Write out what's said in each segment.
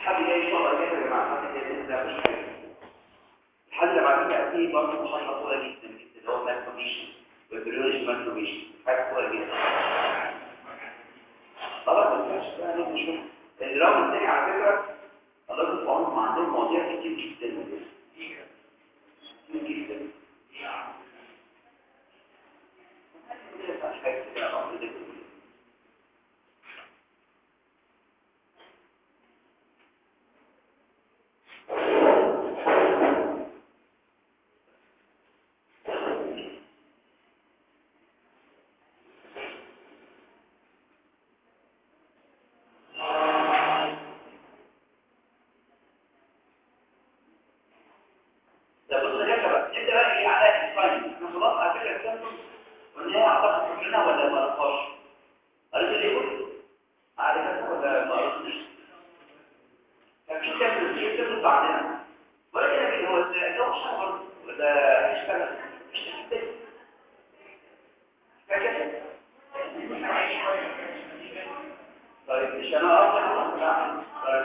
حد جاي ان شاء الله كده يا جماعه حد جاي ده مش حاجه الحد اللي بعد كده فيه برضه محاضره طويله جدا جدا اللي هو مالفورميشن والبريولوجي مالفورميشن حاجه طويله جدا طبعا ما ينفعش بقى نشوف الراوند الثاني على فكره الله يكون في عونهم عندهم مواضيع كتير جدا كتير جدا حاجه كده الامر ده كله ده بص ده كده بقى نبدا بقى ايه على الفاين احنا خلاص على فكره السيمبتومز قلنا اعتقد كلنا ولا ما عرفهاش قريت اللي يقول عارف ولا ما قريتش كان في كام في سيمبتومز عندنا ولا كده كده هو الجو شهر ولا اشتغل مش تحتاج فاكر طيب مش انا اصلا لا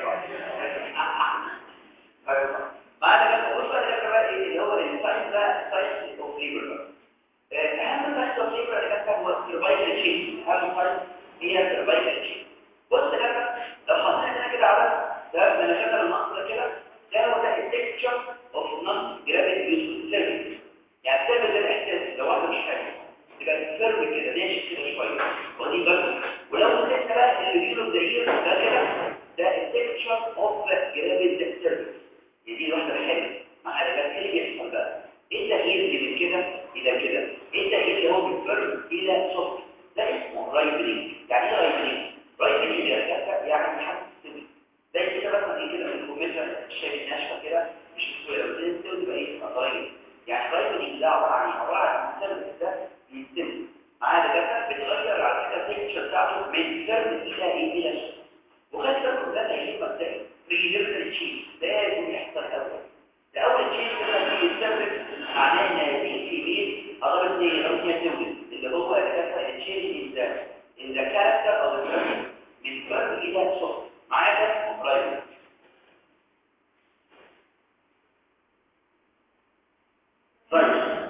طيب بعد كده بص بقى كده بقى ايه اللي هو الساينس ده ساينس اوف ليبر اهم ساينس اوف ليبر اللي كانت هو سيرفايفل تشين اهم ساينس هي سيرفايفل تشين بص كده لو حطينا هنا كده على ده من شكل النص ده كده ده هو ده التكتشر اوف نون جرافيتي يوز سيرفيس يعني السيرفيس ده الاحساس لو واحده مش حاجه تبقى السيرفيس كده ناشف كده شويه ودي بس ولو مسكنا بقى اللي بيقولوا الدقيق ده كده ده التكتشر اوف جرافيتي سيرفيس دي واحدة حلوة مع حاجات ايه اللي بيحصل بقى ايه التغيير اللي من كده الى كده ايه التغيير اللي هو من فيرم الى سوفت ده اسمه رايبلينج يعني ايه رايبلينج رايبلينج يعني محسن زي كده مثلا ايه كده في الكمبيوتر الشاي ناشفه كده مش مسويه بس السيل تبقى ايه رايبلينج يعني رايبلينج ده عباره عن عباره عن السيرفيس ده بيتم معاه ده بتغير على فكره التكتشر بتاعته من فيرم الى ايه الى سوفت وخلي بالكم ده تغيير مبدئي بريليمينري تشينج لازم يحصل اول الاول تشينج ده بيسبب معناه ان هذه الكميه قربت ايه او هي تولد اللي هو اساسا تشينج ان ان ذا كاركتر او البيرسون من فيرم الى سوفت معايا ده مقرايب طيب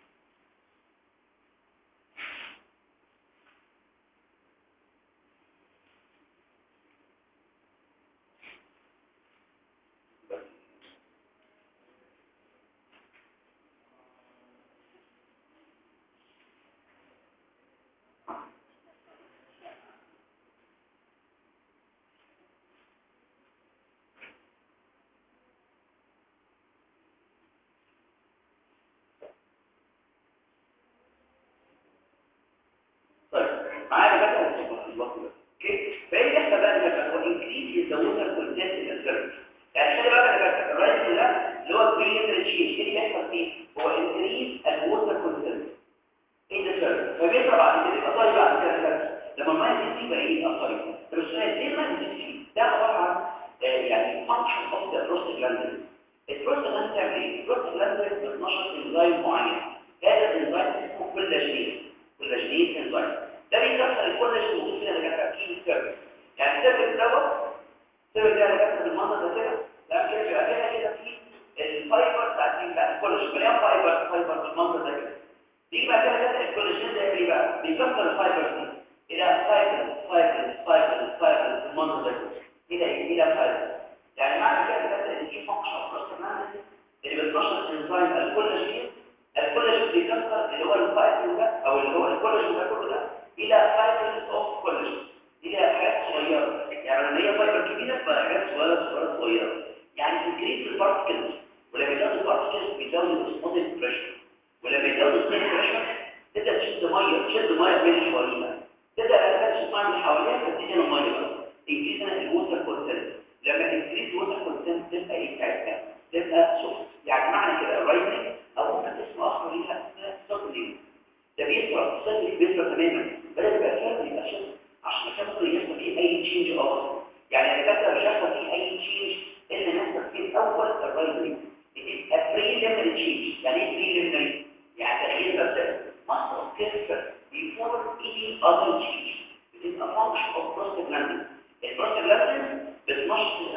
معايا بقى الوقت ده اوكي فايه احنا بقى ده هو انكريز الزوجه كونتنت السيرفيس يعني خلي بالك بقى الرايت ده اللي هو بريليمينري تشينج ايه اللي بيحصل فيه هو انكريز الووتر كونتنت ايه ده سيرفيس فبيطلع بعد كده يبقى طالع بعد كده لما الميه تزيد يبقى ايه يبقى طالع طب السؤال ليه الميه تزيد ده عباره عن يعني فانكشن اوف ذا بروستاجلاندين البروستاجلاندين بتعمل ايه البروستاجلاندين بتنشط انزيم معين هذا الانزيم اسمه كولاجين كولاجين انزيم ده بيكسر الكولاجين الموجود فينا اللي كان فيه السيرفيس يعني السيرفيس دوت السيرفيس ده اللي كان بالمنظر ده كده لا كده يبقى كده كده في الفايبر بتاعت بتاع الكولاجين مليان فايبر فايبر بالمنظر ده كده بيجي بعد كده كده الكولاجين ده ايه بقى بيكسر الفايبر دي الى فايبر فايبر فايبر فايبر بالمنظر ده كده الى ايه الى فايبر يعني معنى كده كده ان في فانكشن بروستاجلاندين اللي بتنشط انزيم الكولاجين الكولاجين بيكسر اللي هو الفايبر ده او اللي هو الكولاجين ده كله ده الى فايبرز اوف كولاجين الى حاجات صغيره يعني لما هي فايبر كبيره تبقى حاجات صغيره صغيره صغيره يعني انكريز البارتكلز ولما يزود البارتكلز بيزود الاسموتيك بريشر ولما يزود الاسموتيك بريشر تبدا تشد ميه تشد ميه من اللي حواليها تبدا الاسماك تشد ميه من حواليها فتدي له ميه بقى انكريز الووتر كونتنت لما انكريز الووتر كونتنت تبقى ايه بتاعتها تبقى سوفت يعني معنى كده الرايتنج او ممكن اسم اخر ليها اسمها سوفت ده بيسرع الصدر بيسرع تماما بدل يبقى فرد يبقى شد عشان كده ممكن يحصل فيه اي تشينج اخر يعني الدكاتره مش هيحصل فيه اي تشينج الا نحصل فيه الاول الرايزنج بتبقى بريليمينري تشينج يعني ايه بريليمينري يعني تغيير بس مصر كيرفر بيفور اي اذر تشينج بتبقى فانكشن اوف بروستاجلاندين البروستاجلاندين بتنشط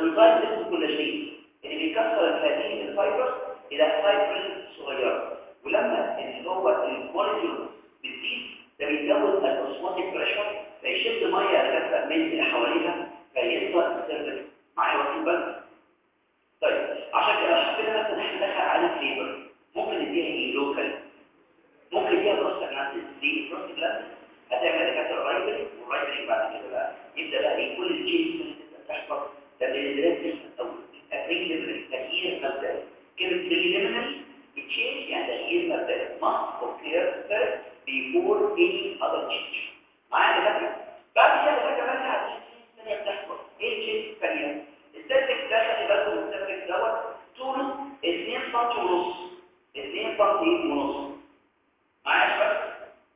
انزيم اسمه كولاجين اللي بيكسر هذه الفايبرز الى فايبرز صغيره ولما اللي هو الموليكيول بتزيد ده بيزود الاوسموتيك بريشر فيشد ميه دافئه من اللي حواليها فيطلع السيرفس معايا واخد بالك طيب عشان كده لو حبينا مثلا احنا ندخل على فليفر ممكن نديها ايه لوكال ممكن نديها بروستاجلاندين دي بروستاجلاندين هتعمل دكاتره رايبري والرايبري بعد كده بقى يبدا بقى ايه كل التشينج اللي بتحصل ده اللي او التغيير تغيير مبدئي كلمه بريليمينري تشينج يعني تغيير مبدئي must occur before any other change معايا دكاتره بعد كده بقى كمان هتشوف الثانيه بتحصل ايه التشينج الثانيه السيرفكس ده خلي بالكم السيرفكس دوت طوله 2 سم ونص 2 سم ونص معايا يا شباب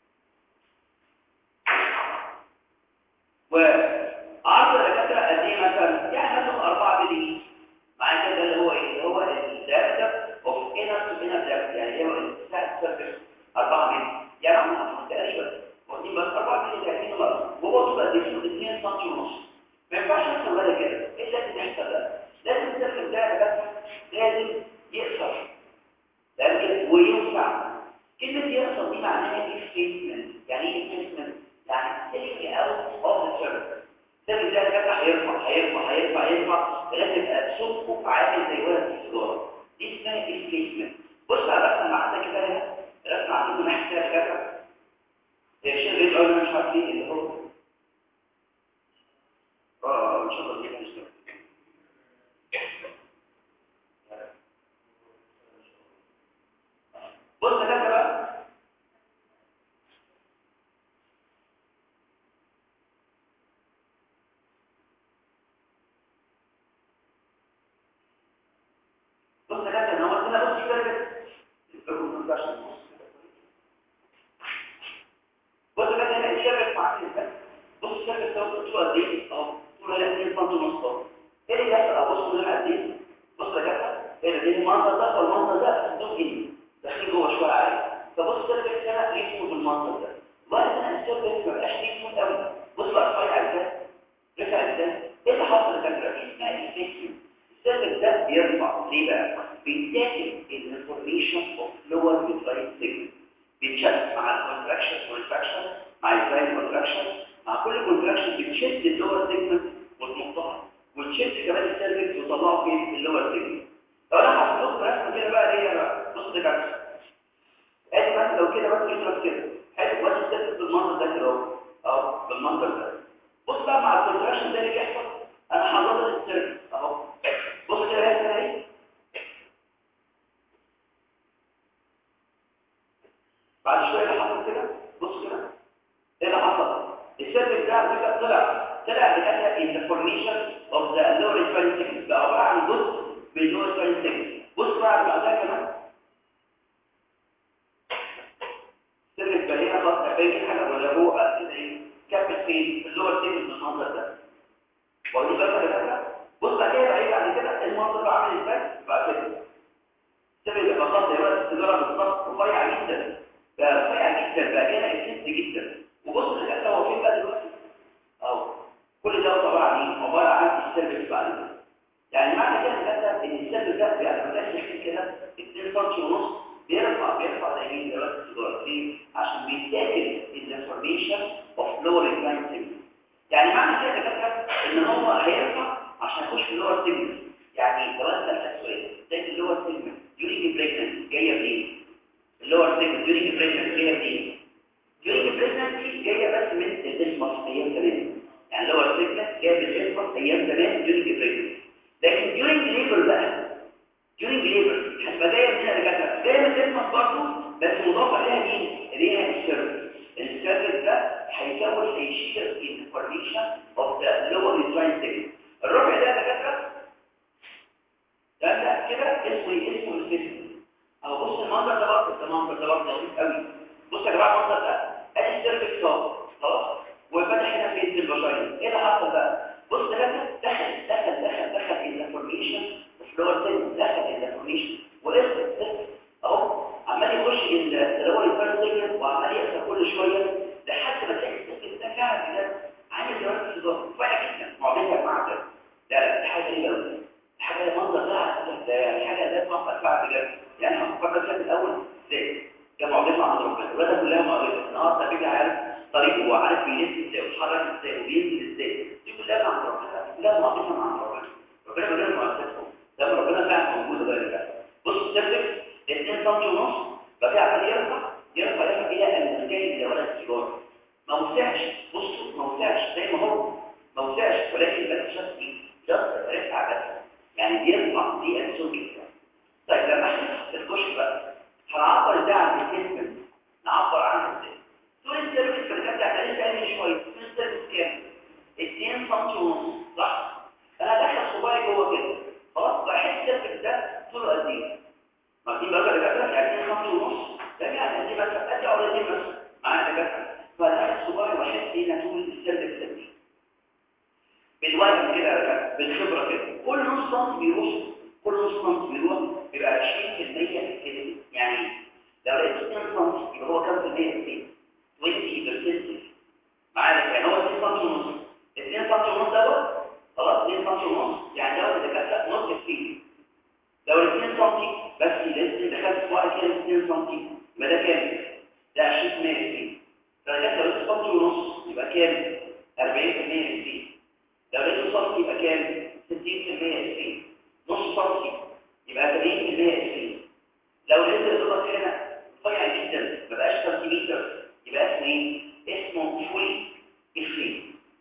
وعرض الدكاتره قد ايه مثلا يعني مثلا 4 مللي معايا كده اللي هو ايه اللي هو الداتا اوف انر تو انر داتا يعني هو الساعه السيرفكس 4 مللي يعني هم هتحط تقريبا واخدين بس 4 مللي 30 مره وهو طول قد ايه 2 سم ونص ما ينفعش يحصل ولا كده ايه لازم يحصل ده لازم السيرفكس ده بس لازم يقصر لازم ويوسع كلمه يقصر دي معناها ايه ستيتمنت يعني ايه ستيتمنت يعني تيجي اوت اوف ذا سيرفكس السيرفكس ده كده هيرفع هيرفع هيرفع هيرفع لغايه يبقى صوته عامل زي ولد السيجاره دي اسمها ايه ستيتمنت بص على الرسمه اللي عندك كده هنا الرسمه عندكم ناحيه كده كده الشيء اللي بيقول مش عارف ايه اللي هو اه ان شاء الله كده مش بص كده بقى بص كده ان هو كده بص كده بص كده هنا الشبك مع كده بص الشبك ده طوله قد ايه اهو طوله 2 سم ونص ايه اللي بيحصل بص ده قد ايه بص كده هنا دي المنظر ده والمنظر ده حدود جنيه داخلين جوه شويه عادي فبص السيرفكس هنا ليه فوق بالمنظر ده وبعد كده السيرفكس ما بقاش ليه فوق قوي بص بقى رفيع ازاي رفع ازاي ايه اللي حصل يا فاكره دي اسمها انفكشن السيرفكس ده بيرفع ليه بقى بيتاكل الانفورميشن اوف لور يوتراين سيجنال بيتشد مع الكونتراكشن والريفراكشن مع الفاين كونتراكشن مع كل كونتراكشن بتشد اللور سيجمنت وتنطها وتشد كمان السيرفكس وتطلعه فين في اللور سيجمنت لو انا حطيت لكم رسمه كده بقى ليه بقى بص ده كده ادي مثلا لو كده بس يشرب كده حلو وادي السيرفكس بالمنظر ده كده اهو اهو بالمنظر ده بص بقى مع الكونتراكشن ده اللي بيحصل انا حضرت السيرفكس اهو بص كده يا سنه ايه بعد شويه اللي حصل كده بص كده ايه اللي حصل السيرفكس ده على فكره طلع طلع بكده الفورميشن اوف ذا لور سباين بقى عباره عن جزء من اللور سباين بص بقى اللي بعدها كمان السيرفكس بقى هنا خلاص باين حاجه ولا هو بقى كده ايه كمل فين في اللور سباين بالمنظر ده ودي بقى كده بص بقى كده بقى بعد كده المنظر بقى عامل ازاي بقى كده السيرفكس بقى خلاص زي السيجاره بالظبط رفيع جدا بقى رفيع جدا بقى كده اكسنت جدا وبص للاسف هو فين بقى دلوقتي اهو كل ده طبعا عن عباره عن السيرفكس بعد كده يعني معنى كده للاسف ان السيرفكس ده يعني ما كانش يحكي كده 2 سم ونص بيرفع بيرفع دايما دلوقتي السيجاره ليه؟ عشان بيتاكل الانفورميشن اوف لور انكلاين سيجنال يعني معنى كده للاسف ان هو هيرفع عشان يخش في اللور سيجنال يعني لو انا سالتك سؤال زي اللور سيجنال يوريك بريجننت جايه منين؟ اللور سيجنال يوريك بريجننت جايه منين؟ يوريك بريجننت جايه بس من الاسمس ايام زمان يعني اللور سيجنال جايه من الاسمس ايام زمان يوريك بريجننت لكن during labor بقى during labor هتبقى جايه من هنا لجاتها جايه من الاسمس برضه بس مضاف عليها مين؟ ليها السيرفس السيرفس ده هيكون هيشير الانفورميشن اوف ذا لور يوتراين سيجنال الربع ده دكاتره ده ده كده اسمه ايه؟ اسمه الفيزيك اهو بص المنظر ده برضه المنظر ده برضه لطيف قوي بص يا جماعه المنظر ده ادي السيرفكس اهو خلاص وفتح هنا في الجلد البشري ايه اللي حصل بقى بص ده دخل دخل دخل دخل الانفورميشن فلور سيل دخل الانفورميشن وقفل اهو عمال يخش اللي هو الفيرست وعمال يقفل كل شويه لحد ما تلاقي السيرفكس ده فعلا بجد عامل زي ورقه الصداع رفيع جدا معضله يا جماعه ده لا لا دي حاجه غريبه قوي طوله قد ايه عارفين بقى الدكاتره يعني 2 خط ونص ده يعني دي مثلا ادي عرضين مثلا مع الدكاتره فده الصباع الوحيد فينا طول السرد السري بالوزن كده بالخبره كده كل نص سم بيروح كل نص سم بيروح بيبقى 20% كده يعني لو لقيت 2 سم يبقى هو كام في المية 20% معايا يعني هو 2 سم ونص 2 سم ونص دوت خلاص 2 سم ونص يعني دوت الدكاتره نص فيه لو 2 سم بس لازم دخلت في واحد كده 2 سم يبقى ده كام؟ ده 20% فيه فده لو لقيت سم ونص يبقى كام؟ 40% فيه لو لقيت سم يبقى كام؟ 60% فيه نص سم يبقى 80% فيه لو لقيت الضغط هنا رفيع جدا ما بقاش سنتيمتر يبقى اسمه ايه؟ اسمه فولي افري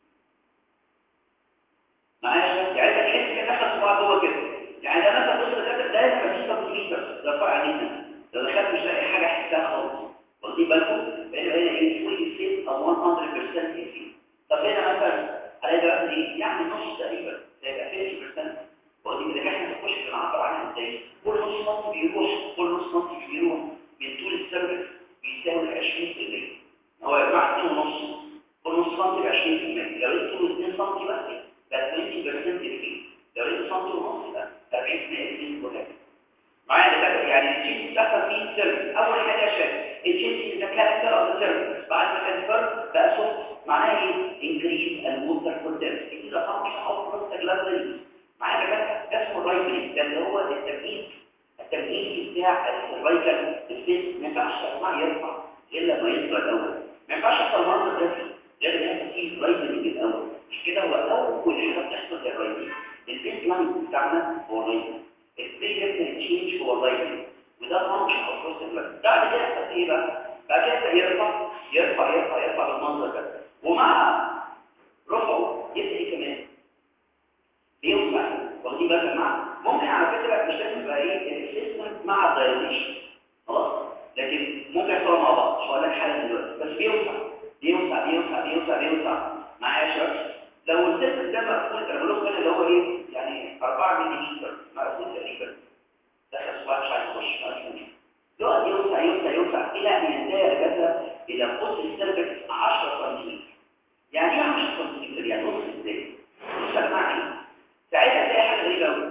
معايا يعني انت تحس ان دخل صباع جوه كده يعني ده مثلا بص ده ده لازم مفيش سنتيمتر ده رفيع جدا لو دخلت مش لاقي حاجه احسها خالص واخدين بالكم بقينا هنا ايه فولي افري او 100% افري طب هنا مثلا على ده ايه يعني نص تقريبا هيبقى 50% واخدين بالك احنا نخش بنعبر عنها ازاي كل نص سم بيروح كل نص سم بيروح من طول السيرفس بيساوي 20% هو يا جماعه 2 ونص كل نص سم ب 20% لو لقيت طول 2 سم بس بقى 20% فيه لو لقيت سم ونص يبقى 40% فيه وهكذا معايا ده يعني الجينز بتحصل فيه السيرفس اول حاجه يا شباب الجينز ده كاركتر اوف السيرفس بعد ما كاركتر بقى سوفت معناها ايه انكريز الووتر كونتنت اذا فانكشن اوف بروستاجلاندين معايا كمان اسمه الرايبري ده اللي هو التمهيد التمهيد بتاع الرايكل الفيس ما ينفعش يطلع يرفع الا ما يطلع الاول ما ينفعش يحصل المنظر ده فيه لازم يحصل فيه الرايبري الاول مش كده هو اول حاجه بتحصل هي الرايبري البيس لاين بتاعنا هو الرايبري البريفكت تشينج هو الرايبري وده فانكشن اوف بروستاجلاندين بعد كده يحصل ايه بقى بعد كده يرفع يرفع يرفع يرفع بالمنظر ده ومع رفعه يبدا ايه كمان بيوسع واخدين بالك يا جماعه ممكن على فكره مش لازم يبقى ايه الاسسمنت مع الدايليشن خلاص لكن ممكن يحصلوا مع بعض مش هقول لك حاجه دلوقتي بس بيوسع بيوسع بيوسع بيوسع بيوسع معايا يا شباب لو السيستم ده مقفول انا بقول لكم اللي هو ايه يعني 4 مللي مقفول تقريبا دخل صباع مش عايز يخش مقفول يقعد يوسع يوسع يوسع الى ان ينتهي كذا الى قطر السيرفكس 10 سم يعني ايه 10 سم يعني نص ازاي نص يا جماعه ايه ساعتها تلاقي حاجه غريبه قوي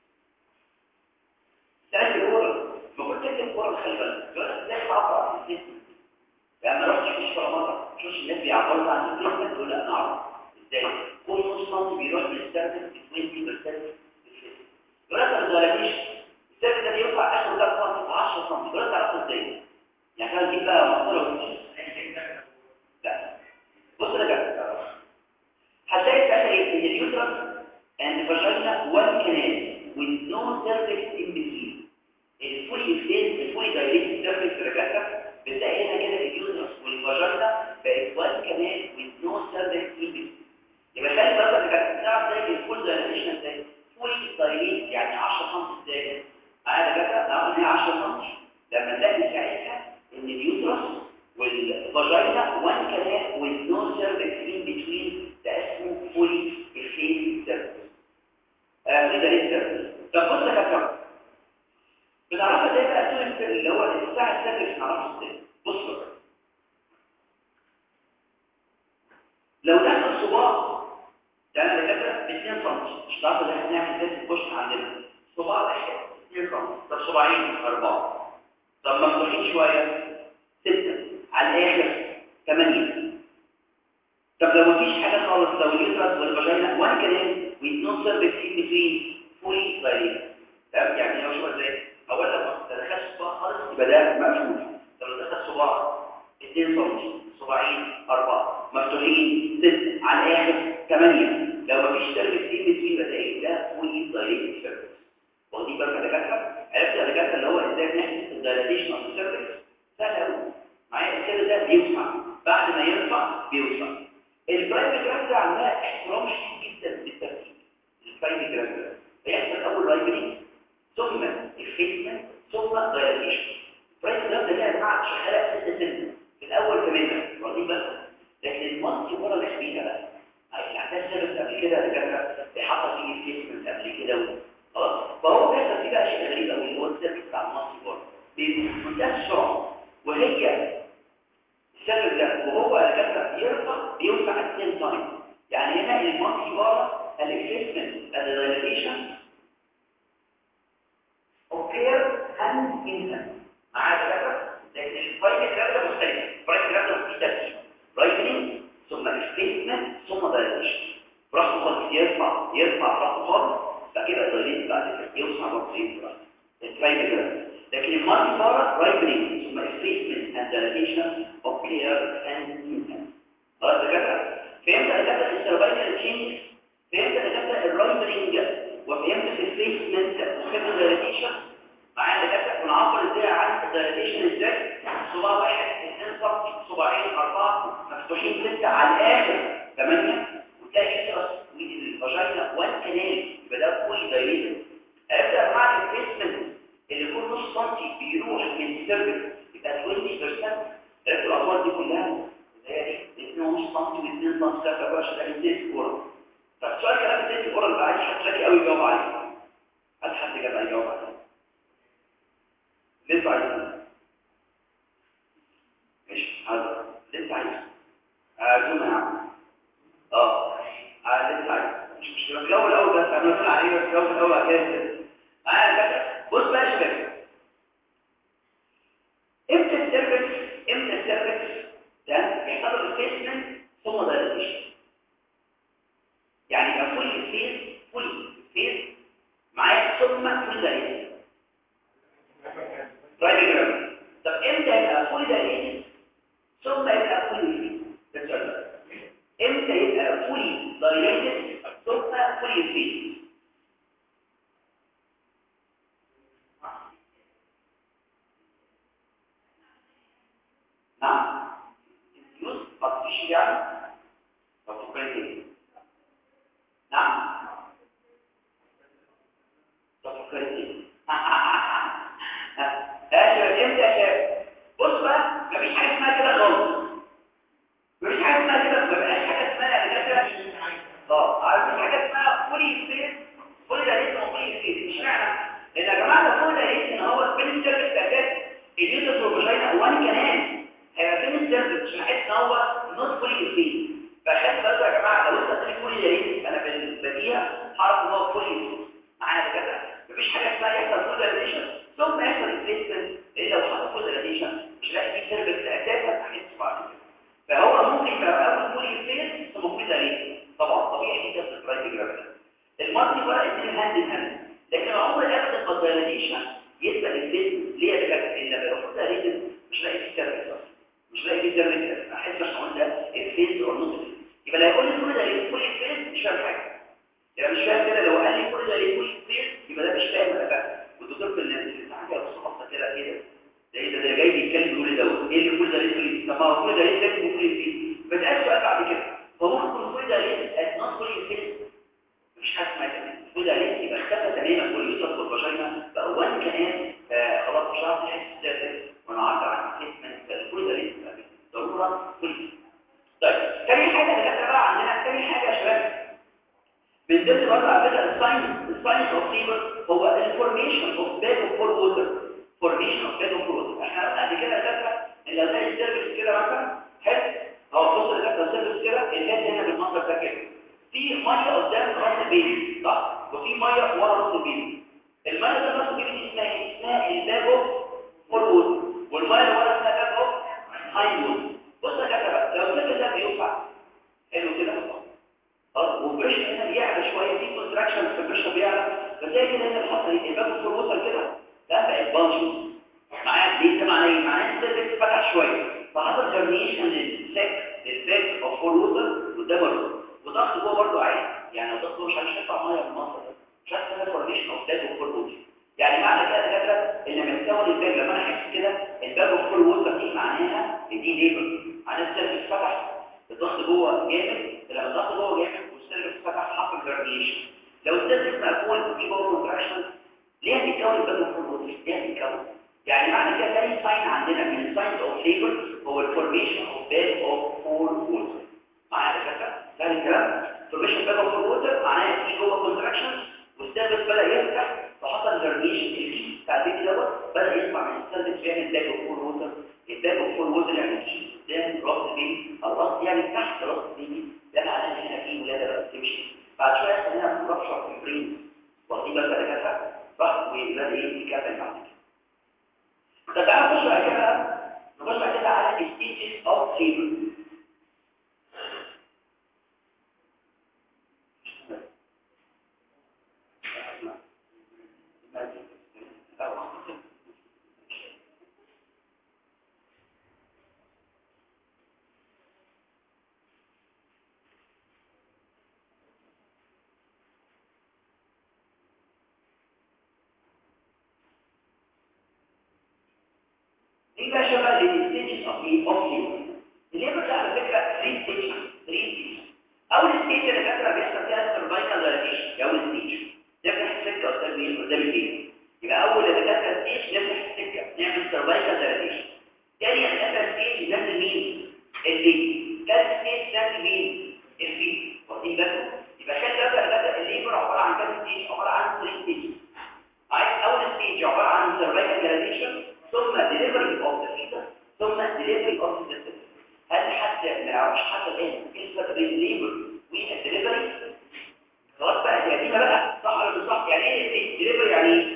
ساعتها الكوره ما كنت تكتب الكوره خلي بالك يقول لك ازاي تعبر عن الجسم لما رحت شفت ولا مره شوف الناس بيعبروا عن الجسم تقول لا انا اعرف ازاي كل نص سم بيروح من السيرفس 20% يقول لك ما تغلبيش السيرفس ده بيرفع اخر ده سم 10 سم يقول لك تعرف ازاي يعني كان تجيب بقى مسطره لا بص يا جماعه هتلاقي ساعتها ايه ان اليوترس and vagina one canal with no cervix in between. الفولي فين الفولي دايركت سيرفيس رجعتها بتلاقي هنا كده اليوترس والفاجينا بقت وان كانال with no cervix in between. يبقى خلي بالك انك بتعرف ازاي الفول دايركشن ازاي فولي دايركت يعني 10 سم ازاي معايا كده نعرف ان هي 10 سم لما نلاقي ساعتها ان اليوترس والفاجينا وان كانال with no cervix in between ده اسمه فولي فين سيرفيس كده لسه طب بص يا كابتن بنعرفها ازاي بقى طول السر اللي هو الساعه السادسه بنعرفها ازاي بص بقى لو دخل صباع ده انا دكاتره ب 2 سم مش هتعرف ان احنا نعمل ازاي الكشف عندنا صباع واحد 2 سم طب صباعين اربعه طب مفتوحين شويه 6 على الاخر 8 طب لو مفيش حاجه خالص لو اليوترس والفاجينا وان كمان ويتنون سيرفكس ان بتوين فولي دايركت تمام يعني لو شو ازاي اول لما تدخلش صباع خالص يبقى ده مقفول طب لو دخل صباع 2 سم صباعين اربعه مفتوحين 6 على الاخر 8 لو مفيش سيرفكس ان بتوين يبقى ده ايه ده فولي دايركت سيرفكس واخدين بالك يا دكاتره عرفت يا دكاتره اللي هو ازاي بنحسب الدايلاتيشن اوف السيرفكس سهل قوي معايا الكده ده بيوسع بعد ما يرفع بيوسع البرايم جراند عندها احترام شديد جدا للترتيب البرايم جراند بيحصل اول رايبري ثم الفيسمنت ثم دايلاتيشن البرايم جراند ليها جماعه شغاله 6 سنه في الاول كمان واخدين بالكم لكن المنطق ورا الاخرين بقى اللي عندها سيرفس قبل كده دكاتره حصل فيه الفيسمنت قبل كده خلاص فهو بيحصل فيه بقى شيء غريب قوي ده السرعه وهي السبب ده وهو الجسد بيرفع بيوسع السين تايم يعني هنا المالتي بارا الاكسسمنت الدايليشن اوكير اند انسان معايا كده لكن البرايمري جرافيتا مختلف البرايمري جرافيتا في ترتيب برايمري ثم اكسسمنت ثم دايليشن رقم خالص يرفع يرفع رقم خالص فكده الدايليشن بعد كده يوسع بسيط البرايمري جرافيتا لكن المالتي بارا برايمري ثم اكسسمنت اند دايليشن اوكير اند انسان خلاص كده فهمت الكابتن السيرفايكال تشينج فهمت الكابتن الرايبرنج وفهمت الفيسمنت وفهمت الدايليشن معايا الكابتن ونعبر ازاي عن الدايليشن ازاي صباع واحد اثنين سم صباعين اربعه مفتوحين سته على الاخر ثمانيه وتلاقي يسرس الفاجينا وان كانال يبقى ده فول دايليشن ابدا مع الفيسمنت اللي كل نص سنتي بيروح من السيرفكس يبقى 20% عرفت الاطوال دي كلها اللي هي دي 2 ونص سم و2 سم سافر بقى شغال ازاي الكوره فالسؤال كلام ازاي الكوره اللي عايز حد ذكي قوي يجاوب عليه هل حد جاب يجاوب عليه لسه عايز ماشي هذا لسه عايز اعزونا يا عم اه اه لسه عايز مش مشكله الجو الاول بس انا قلت عليه بس الجو الاول كده معايا كده بص بقى يا شباب امتى السيرفكس امتى السيرفكس ده يحصل له ريبليسمنت ثم دايليشن يعني يبقى فول فيز فول فيز معايا ثم فول دايليشن رايت جرام طب امتى يبقى فول دايليشن ثم يبقى فول فيز ده السؤال ده امتى يبقى فول دايليشن ثم فول فيز نعم يوز artificial يعني طب فكرت ايه نعم طب فكرت ايه اشرب امتى يا شباب بص بقى مفيش حاجه اسمها كده خالص مفيش حاجه اسمها كده مفيش حاجه اسمها كده اه عارف مفيش حاجه اسمها فولي سبيس فولي ده اسمه فولي سبيس مش معنى ان يا جماعه ده فولي ده ان هو سبيس سيرفيس اساس اليوتس والفاجينا وان كمان هيبقى فين السيرفيس عشان احس ان هو نوت فولي سبيس فخد بالكم يا جماعه لو انت قلت لي فولي دايركت انا بديها هعرف ان هو فولي معايا كده مفيش حاجه اسمها يحصل فول دايليشن ثم يحصل ريبليسمنت الا لو حصل فول دايليشن مش لاقي فيه سيرفيس اساسا هحس بعد كده فهو ممكن يبقى اول فولي فيز ثم فول دايليشن طبعا طبيعي جدا في البرايت جرافيتي المالتي بقى الاثنين هاند ان هاند لكن عمر ابدا الدايليشن يبقى ريبليسمنت ليه يا دكاتره ان لو فول دايليشن مش لاقي فيه سيرفيس اصلا مش لاقي فيه سيرفيس احس عشان ده الفيز او النص يبقى لا يقول لي كل ده ليه كل فيز مش فاهم حاجه يبقى مش فاهم كده لو قال لي كل ده ليه كل فيز يبقى ده مش فاهم ولا فاهم والدكتور في الناس اللي حاجه بسيطه كده كده ده ايه ده ده جاي بيتكلم يقول لي دوت ايه اللي كل ده ليه كل طب ما هو كل ده ليه لازم كل فيز بتسال سؤال بعد كده فممكن كل ده ليه اتنان كل فيز مش حاجه اسمها كده كل ده ليه يبقى اختفى تماما كل يوتر والفاجينا بقى وان كمان آه خلاص مش عارف يحس ده وانا عارف عن كيسمنت كل ده ليه ضروره كل طيب تاني حاجه اللي كانت بقى عندنا تاني حاجه يا شباب من ضمن برضه على فكره الساينس الساينس اوف فيبر هو الفورميشن اوف باك اوف فور ووتر فورميشن اوف باك اوف فور ووتر احنا قلنا قبل كده يا دكاتره ان لو زي السيرفيس كده مثلا حلو او بص يا دكاتره السيرفيس كده الناس هنا بالمنظر ده كده في ميه قدام راس البيبي صح وفي ميه ورا راس البيبي الميه اللي راس البيبي دي اسمها ايه؟ اسمها الباك اوف فور ووتر والميه اللي ورا اسمها باك اوف هايند ووتر بص يا دكاتره لو السيرفيس ده بيوسع حلو كده اه والبريشر هنا بيعلى شويه في كونتراكشن في البريشر بيعلى فتلاقي كده هنا الحصه دي الباب في الوصل كده ده بقت بانشوز معايا ليه ده معناه ايه معناه ان السيرفكس فتح شويه فحصل جرنيشن للسك للسك اوف فور ووتر قدام الرؤوس وضغط جوه برضه عالي يعني لو ضغط جوه مش عارف يطلع ميه من المصدر ده مش عارف تعمل فورميشن اوف سك اوف فور ووتر يعني معنى كده يا دكاتره ان لما تكون الباب لما انا احس كده الباب اوف فور ووتر دي معناها ان دي ليبر معناها السيرفكس فتح الضغط جوه جامد لما الضغط جوه جامد والسيرفكس فتح حصل جرنيشن لو السيرفكس مقفول وفي جوه كونتراكشن ليه هتتكون الباب اوف فور ووتر ليه هتتكون يعني معنى كده تاني ساين عندنا من الساينز اوف ليبر هو الفورميشن اوف باب اوف فور ووتر معايا يا دكاتره فاهم الكلام فورميشن باب اوف فور ووتر معناها في جوه كونتراكشن والسيرفكس بدا يفتح فحصل جرنيشن الكيس بتاع البيبي دوت بدا يطلع من السيرفكس بيعمل الباك اوف فول ووتر الباك اوف فول ووتر يعني في قدام راس البيبي الراس يعني تحت راس البيبي ده معناه ان هنا في ولاده بقى بتمشي بعد شويه خلينا نرفع في البرين واخدين بالك يا دكاتره راح ويبدا ايه يكمل بعد كده طب تعالى نخش بعد كده نخش بعد كده على ستيجز اوف ليبر دي بقى شبه الستيجز اوف ايه اوف ليبر الليبر ده على فكره 3 ستيجز 3 ستيجز اول ستيج اللي فاكره بيحصل فيها السيرفايكال دايليشن اول ستيج نفتح السكه قدام مين قدام البيبي يبقى اول اللي فاكره ستيج نفتح السكه نعمل سيرفايكال دايليشن تاني اللي ستيج نازل مين البيبي ثالث ستيج نازل مين البيبي واخدين بالكم يبقى كان ده الليبر عباره عن كام ستيج عباره عن 3 ستيج عايز اول ستيج عباره عن سيرفايكال دايليشن ثم delivery of the fetus ثم delivery of the fetus هل حد ما يعرفش حتى الان ايه الفرق بين الليبر والدليفري خلاص بقى دي قديمه بقى صح ولا مش صح يعني ايه دليفري يعني ايه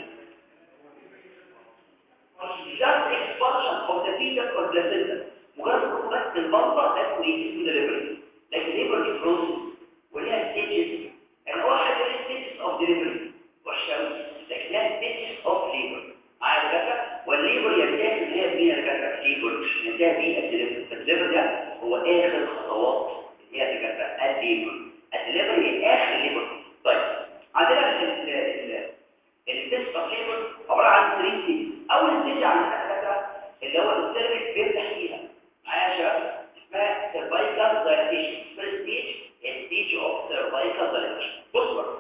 just expulsion of the fetus or placenta مجرد تكون بس البلطه ده اسمه ايه اسمه دليفري لكن الليبر دي بروسيس وليها ستيجز يعني اول حاجه ليها ستيجز اوف دليفري وحشه قوي لكن ليها ستيجز اوف ليبر معايا كده والليبر ينتهي اللي هي بيها الجسد الليبر ينتهي بيه الدليفر فالدليفر ده هو اخر خطوات اللي هي الجسد الليبر الدليفر هي اخر ليبر طيب عندنا التست اوف ليبر عباره عن 3 ستيج اول ستيج عندنا الدكاتره اللي هو السيرفيس بيفتح فيها معايا يا شباب اسمها سيرفايكال دايليشن فيرست ستيج ستيج اوف سيرفايكال دايليشن بص بقى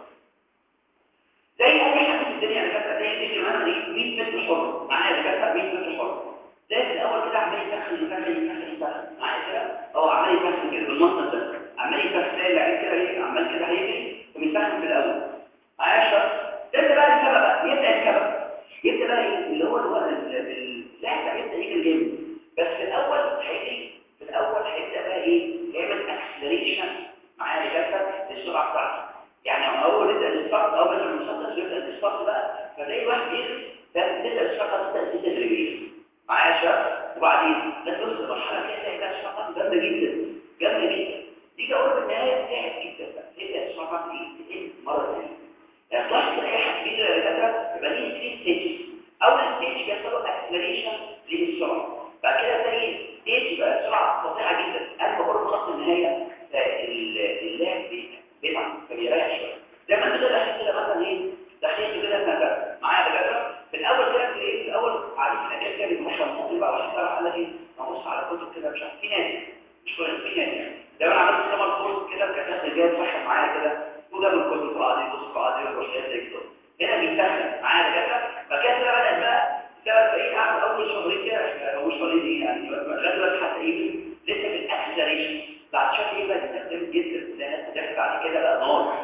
زي اي حاجه في الدنيا يا دكاتره زي دي مثلا 100 متر حر معايا يا دكاتره 100 متر حر زي في الاول كده عمال يسخن يسخن يسخن يسخن معايا كده اه عمال يسخن كده بالمنطق ده عمال يسخن زي اللعيب كده ايه عمال كده هيجري وبيسخن في الاول معايا يا شباب ده بقى الكبه بقى يبدا الكبه يبدا بقى ايه اللي هو الوقت اللاعب يبدا يجري جامد بس في الاول هيجري في الاول هيبدا بقى ايه يعمل اكسلريشن معايا يا دكاتره للسرعه بتاعته يعني هو نبدا الستارت او مثلا المسدس يبدا الستارت بقى فزي واحد بيجري ده نبدا الستارت تبدا تدريجيا معايا يا شباب وبعدين ده توصل لمرحله كده تلاقي بقى الشفقات جامده جدا جامده جدا تيجي اقول في النهايه تعب جدا بقى تبدا الشفقات دي تقل مره ثانيه يعني تلاحظ اي حد بيجري يا دكاتره يبقى ليه 3 ستيجز اول ستيج بيحصل له اكسلريشن للسرعه بعد كده تلاقي ستيج بقى سرعه فظيعه جدا انا بقول خط النهايه اللاعب بيتعب فبيريح شويه زي ما انت كده داخل كده مثلا ايه داخلين كده مثلا معايا دكاتره في الاول كده في ايه في الاول عليك الاجازه كده بيتمشى ممكن بقى واحد طلع قال لك ايه ابص على كتب كده مش عارف في ناس مش كل في ناس يعني لو انا عملت كمان كورس كده كان الناس جايه تسخن معايا كده وجاب الكتب وقعد يبص وقعد يروح زي كده هنا بيسخن معايا دكاتره فكده كده بدات بقى ده ايه اعمل اول شهرين كده او شهرين ايه يعني لغايه دلوقتي حتى ايه لسه في الاكسلريشن بعد شهر ايه بقى بيستخدم جدا ده ناس بتاخد بعد كده بقى نار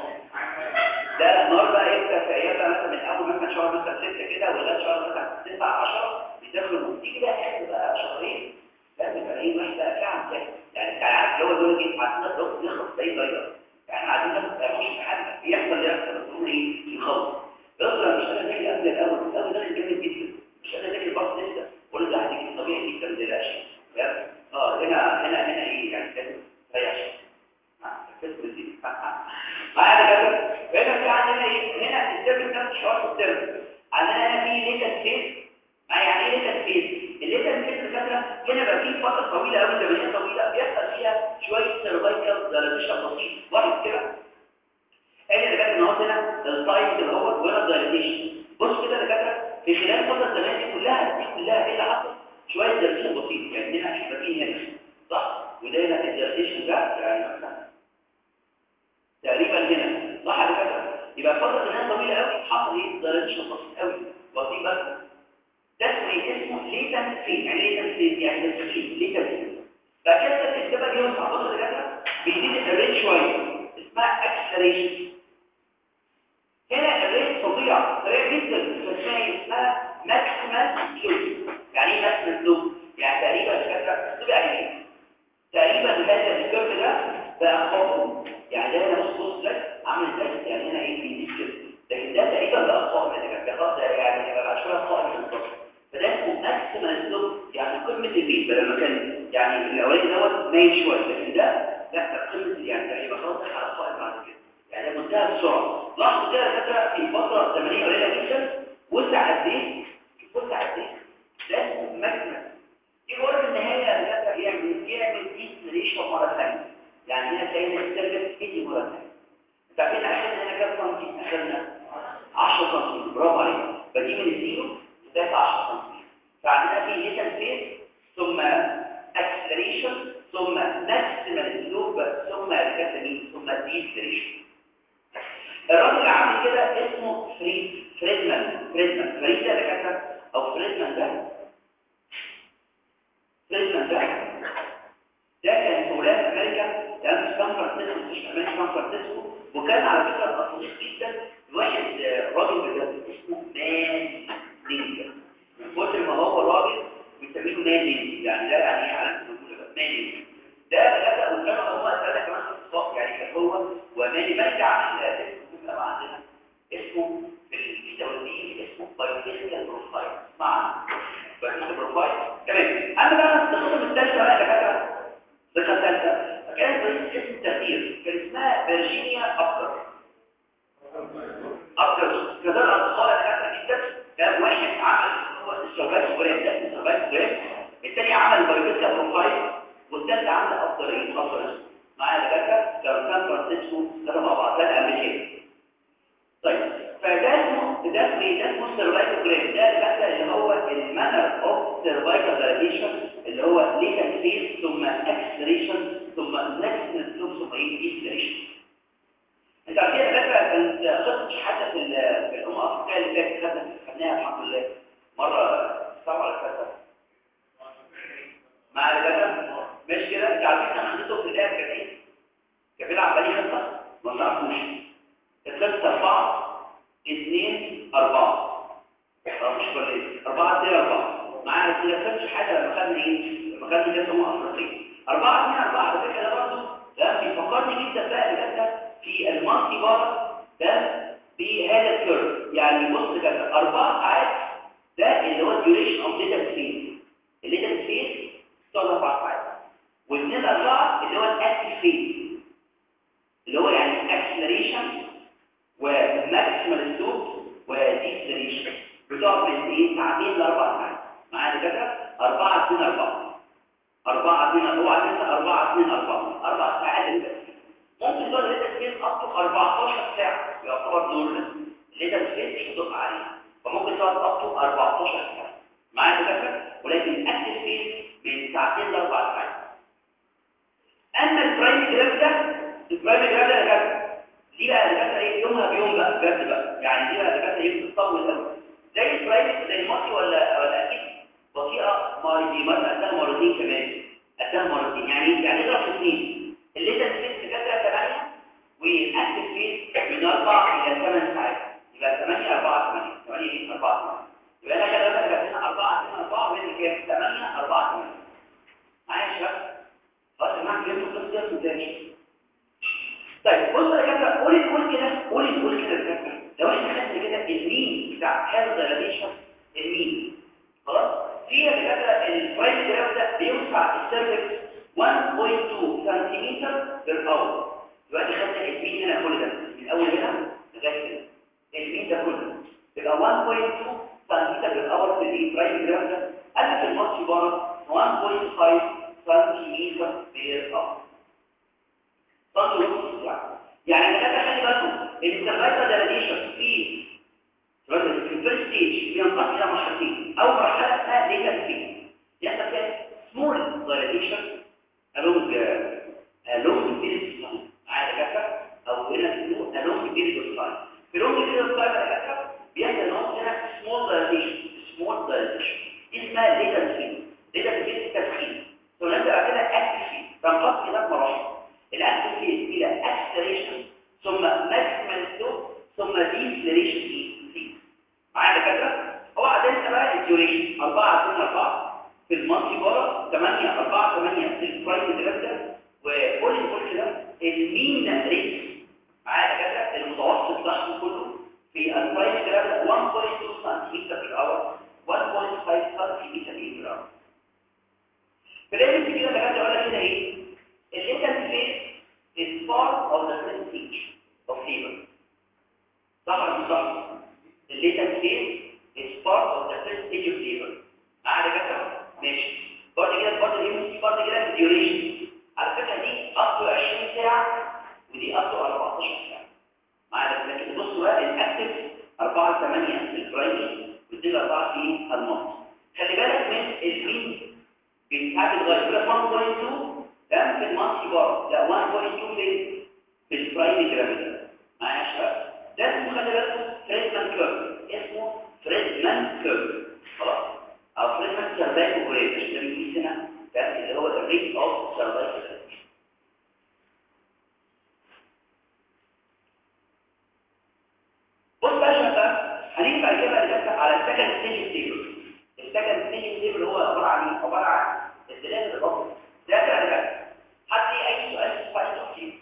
ده النار بقى يبقى في ايام مثلا من اول مثلا شهر مثلا 6 كده ولغايه شهر مثلا 9 10 بيدخلوا تيجي بقى اخر بقى شهرين لازم يبقى ايه واحد بقى فعلا كده يعني انت عارف اللي هو دول ايه عندنا الضغط يخلص زي ضيق احنا عايزين ناخد مش حاجه بيحصل يحصل بس نقول ايه يخلص يقدر مش انا ذاكر قبل الاول الاول داخل جامد جدا مش انا ذاكر بس لسه ولا ده هتيجي طبيعي جدا ما تقلقش اه هنا هنا هنا ايه يعني لازم تريح معايا كده هنا في عندنا ايه هنا السيرفيس نفس الحوار في السيرفيس عندنا هنا في ليتال فيز معايا يعني ايه ليتال فيز الليتال فيز الفكره هنا بقى في فتره طويله قوي زمنيه طويله بيحصل فيها شويه سيرفايكال دايليشن بسيط واحد كده ادي اللي كانت النهارده هنا التايم اللي هو ولا دايليشن بص كده يا دكاتره في خلال فتره الزمان دي كلها دي كلها ايه اللي حصل شويه دايليشن بسيط يعني هنا احنا فاكرين هنا صح وده هنا الدايليشن ده يعني مثلا تقريبا هنا صح على كده يبقى فتره الناس طويله قوي حصل ايه دايليشن بسيط قوي بسيط بس ده اسمه ليتن فين يعني ليتن فين يعني تسخين ليتن فين فكده الكتابه دي وسع بص كده بيزيد الريت شويه اسمها اكسلريشن هنا الريت فظيع سريع جدا فاسمها اسمها ماكسيمال فلويد يعني ايه ماكسيمال سلوب يعني تقريبا الفكره سلوب يعني ايه تقريبا هذا الكيرف ده بقى خطوه يعني ده هنا بص بص لك عامل ازاي يعني هنا ايه بيزيد كده لكن ده تقريبا بقى قائم يعني ده خلاص يعني بقى شويه قائم في النص فده اسمه ماكسيمال سلوب يعني قمه البيت لما كان يعني الاولاني دوت مايل شويه لكن ده لا قمه يعني هيبقى خلاص على قائم بعد كده يعني منتهى السرعه لاحظوا كده فكره في فتره زمنيه قليله جدا وسع قد ايه وسع قد ايه ده اسمه ماكسيمال يجي في النهايه الجسد يعمل يعمل ديسليشن مره ثانيه يعني هنا تلاقي السيرفس تيجي مره ثانيه انت عارفين اخذنا هنا كام سنتي اخذنا 10 سنتي برافو عليك بدي من الزيرو لغايه 10 سنتي فعندنا في ليتل فيز ثم اكسلريشن ثم ماكسيمال سلوب ثم الكاتامين ثم ديسليشن الراجل عامل كده اسمه فريد فريدمان فريدمان فريد ده دكاتره او فريدمان ده فريدمان ده ده كان في ولايات امريكا كان في سان فرانسيسكو مش امريكا سان فرانسيسكو وكان على فكره الاصلي جدا واحد راجل بجد اسمه مان لينجر من كتر ما هو راجل بيسميه مان لينجر يعني ده يعني ايه علامه موجوده مان لينجر ده بجد وكان هو ثلاثه كمان في الصف يعني كان هو ومان ملك عامل اسم عندنا اسمه في الفيتامين اسمه بايوفيزيكال بروفايل مع بايوفيزيكال بروفايل تمام انا بقى الخطوه الثالثه بقى دكاتره الخطوه الثالثه فكانت رئيس اسم التغيير كان اسمها فيرجينيا ابكر ابكر كذا الاطفال دكاتره جدا كان واحد عمل هو السيرفايس جرام ده السيرفايس جرام الثاني عمل بايوفيزيكال بروفايل والثالث عمل افضليه افضل معايا دكاتره كانوا سان فرانسيسكو كانوا مع بعض ثلاثه امريكان طيب فده اسمه ده اسمه ده اسمه سيرفايكال جرام ده المثل اللي هو المانر اوف سيرفايكال دايليشن اللي هو ليتال فيز ثم اكسلريشن ثم نكست ثم ثم ايه ديسلريشن انت عارفين يا دكاتره كانت خطه شحاته في في الامم الافريقيه اللي فاتت خدنا خدناها الحمد لله مره سبعه ولا ثلاثه مع الدكاتره مش كده انت عارفين انا خدته في البدايه كان ايه كان بيلعب بالي خطه ما تعرفوش ثلاثة أربعة اثنين أربعة مش كلية أربعة اثنين أربعة معانا كده خدش حاجة لما خدنا إيه لما خدنا كده سموه أفريقية أربعة اثنين أربعة على فكرة ده برضه ده بيفكرني جدا بقى بجد في المالتي بار ده بهذا الكيرف يعني بص كده أربعة ساعات ده اللي هو الديوريشن أوف داتا سبيس الليتا سبيس تقعد أربع ساعات واثنين أربعة اللي هو الأكتف فيز اللي هو يعني اكسلريشن وماكسيمال سلوب وديسلريشن بتقعد من ايه ساعتين لاربع ساعات معايا كده 4 2 4 4 2 اوعى تنسى 4 2 4 اربع ساعات التسخين ممكن تقعد التسخين اكتر 14 ساعه يعتبر نورمال التسخين مش هتقع عليها فممكن تقعد اكتر 14 ساعه معايا كده ولكن الاكتف فيز من ساعتين لاربع ساعات اما البرايم جراف ده البرايم جراف ده كده دي بقى الدكاتره ايه يومها بيوم بقى بجد بقى يعني دي بقى الدكاتره ايه بتطول قوي زي البرايفت زي المصري ولا ولا اكيد بطيئه مرتين مثلا قدها مرتين كمان قدها مرتين يعني يعني اضرب في اثنين الليتر سبيس دكاتره 8 والاكتف فيس من 4 الى 8 ساعات يبقى 8 4 8 8 دي 4 8 يبقى انا كده بقى هنا 4 2 4 وين كام 8 4 8 معايا يا شباب خلاص يا جماعه فهمتوا القصه دي ازاي طيب بص يا كابتن قولي نقول كده قولي نقول كده يا كابتن لو احنا خدنا كده المين بتاع هذا الريليشن المين خلاص في يا كابتن الفرايد جراف ده بيوسع السيرفكس 1.2 سنتيمتر بير اور دلوقتي خدنا المين هنا كل ده من اول هنا لغايه هنا المين ده كله يبقى 1.2 سنتيمتر بير اور في الفرايد جراف ده قال في الماتش بره 1.5 سنتيمتر بير اور صدر يعني كده خلي بالكم السيرفايكال دايليشن في في الفيرست ستيج بينقسم الى مرحلتين اول مرحله اسمها ليتال فيز يحصل فيها سمول دايليشن along along period of time عادي كده او هنا بنقول along period of time في long period of time كده بيحصل نوع هنا سمول دايليشن سمول دايليشن اسمها ليتال فيز ليتال فيز التدخين ونبدا كده اكتف فيز تنقسم الى مراحل الاكتف فيز الى اكسلريشن ثم ماكسيمال سلوب ثم في 4 2 4 في المالتي بارا 8 4 8 في البرايم جرافيتا وقول لي قول كده المين ريت معايا كده المتوسط بتاعهم كله في البرايم جرافيتا 1.2 سنتيمتر في الاور 1.5 سنتيمتر في الاور فلازم كده بجد اقول لك كده ايه الليتنت فيز is part of the first stage of labor صح ولا مش صح الليتنت فيز is part of the first stage of labor معايا كده ماشي بعد كده بعد الام بعد كده الديوريشن على فكره دي up to 20 ساعه ودي up to 14 ساعه معايا لكن بصوا بقى الاكتف 4 8 في البرايمري ودي 4 في المالتي خلي بالك من المين بيتعامل لغايه كده 1.2 ده في المالتي بار لا 1.2 في في البرايمري جرافيتي معايا يا شباب ده اسمه خلي بالكم فريدمان كيرف اسمه فريدمان كيرف خلاص او فريدمان سيرفايكو جريد عشان ده بيقول هنا ده اللي هو الريت اوف سيرفايكو بص بقى يا شباب هنيجي بعد كده بقى على السكند ستيج تيبل السكند ستيج تيبل هو عباره عن ايه عباره عن الدلالة الأصل ده بقى ده حد ليه أي سؤال في سؤال تفصيل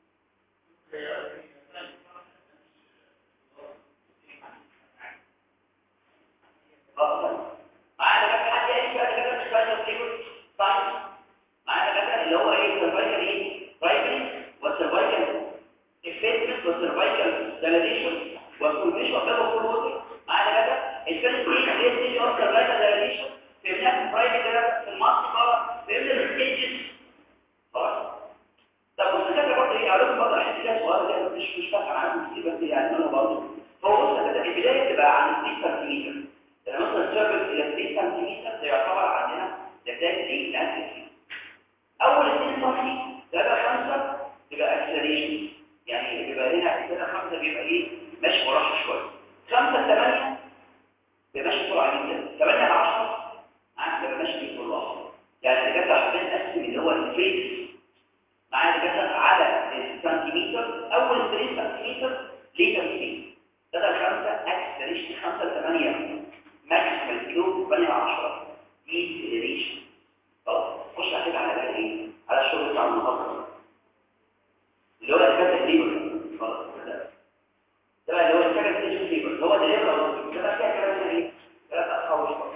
معانا بقى حد أي سؤال كده في سؤال تفصيل طيب معانا بقى اللي هو ايه سيرفايكال ايه برايمري والسيرفايكال افيتمنت والسيرفايكال داليشن والكونفيشن وكذا كل وقت معانا بقى الفيرست ايه اللي هي ستيج اوف سيرفايكال داليشن في الناس برايمري في المالتي بار فهمنا الستيجز خلاص طب بص كده برضه ايه عارف برضه احس كده سؤال كده مش مش فاهم عنه كتير بس يعني انا برضه هو بص كده البدايه بتبقى عن 3 سنتيمتر يعني مثلا سيرفيس الى 3 سنتيمتر ده يعتبر عندنا ده بدايه ايه الانسكي اول 2 سم ده بقى 5 بيبقى اكسلريشن يعني بيبقى هنا كده 5 بيبقى ايه ماشي براحه شويه 5 8 بيبقى ماشي بسرعه جدا 8 ل 10 عارف بيبقى ماشي بالراحه يعني اللي جت حبيت اقسم اللي هو الفريز معايا اللي جت على السنتيمتر اول 3 سنتيمتر ليه تمثيل ده الخمسه اكسلريشن 5 ل 8 ماكسيمال كيلو 8 ل 10 دي اكسلريشن خلاص خش كده على بقى ايه على الشغل بتاع النهارده اللي هو الكاتب ليبر خلاص ده بقى اللي هو الكاتب ليبر هو ده ليبر ده بقى كده كلام ايه ثلاث اخوش بقى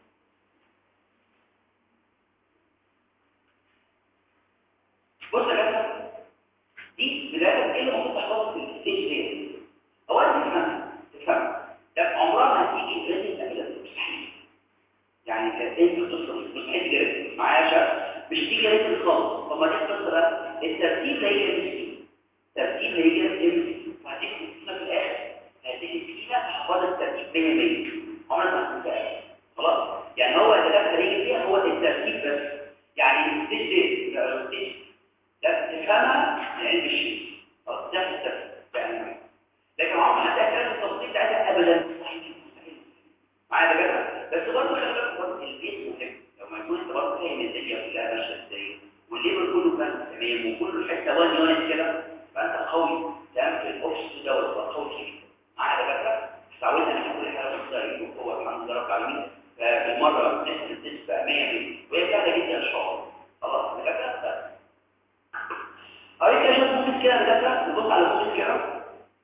بص يا جماعه دي بدايه ايه اللي المفروض تحفظه في الستيج دي اولا تفهم تفهم ده عمرها ما هتيجي لازم تعملها مستحيل يعني انت بتصل مستحيل تجرب معايا يا شباب مش تيجي لازم خالص طب ما دي القصه بقى الترتيب اللي هي ام سي الترتيب اللي هي ام سي وهتيجي في الاخر هتيجي فينا تحفظ الترتيب 100 100 عمرك ما هتنساها خلاص يعني هو اللي اللي يجي فيها هو الترتيب بس يعني الستيج دي الستيج ده تفهمها لعلم الشيء خلاص ده مستفيد يعني لكن عمر حتى كان التفصيل بتاعتها ابدا مستحيل مستحيل معايا ده كده بس برضه خلي بالك برضه البيت مهم لو ما يكون انت برضه فاهم الدنيا كلها ماشيه ازاي والليبر كله فاهم تمام وكل حته وان يونت كده فانت قوي تعمل الاوفيس ده وتبقى قوي فيه معايا ده كده تعودنا ان احنا كل حاجه بنختار وهو الحمد لله رب العالمين فبالمره نسبه نسبه 100 وهي سهله جدا ان شاء الله خلاص ده كده قريت يا شباب ممكن كده بدأت نبص على ممكن كده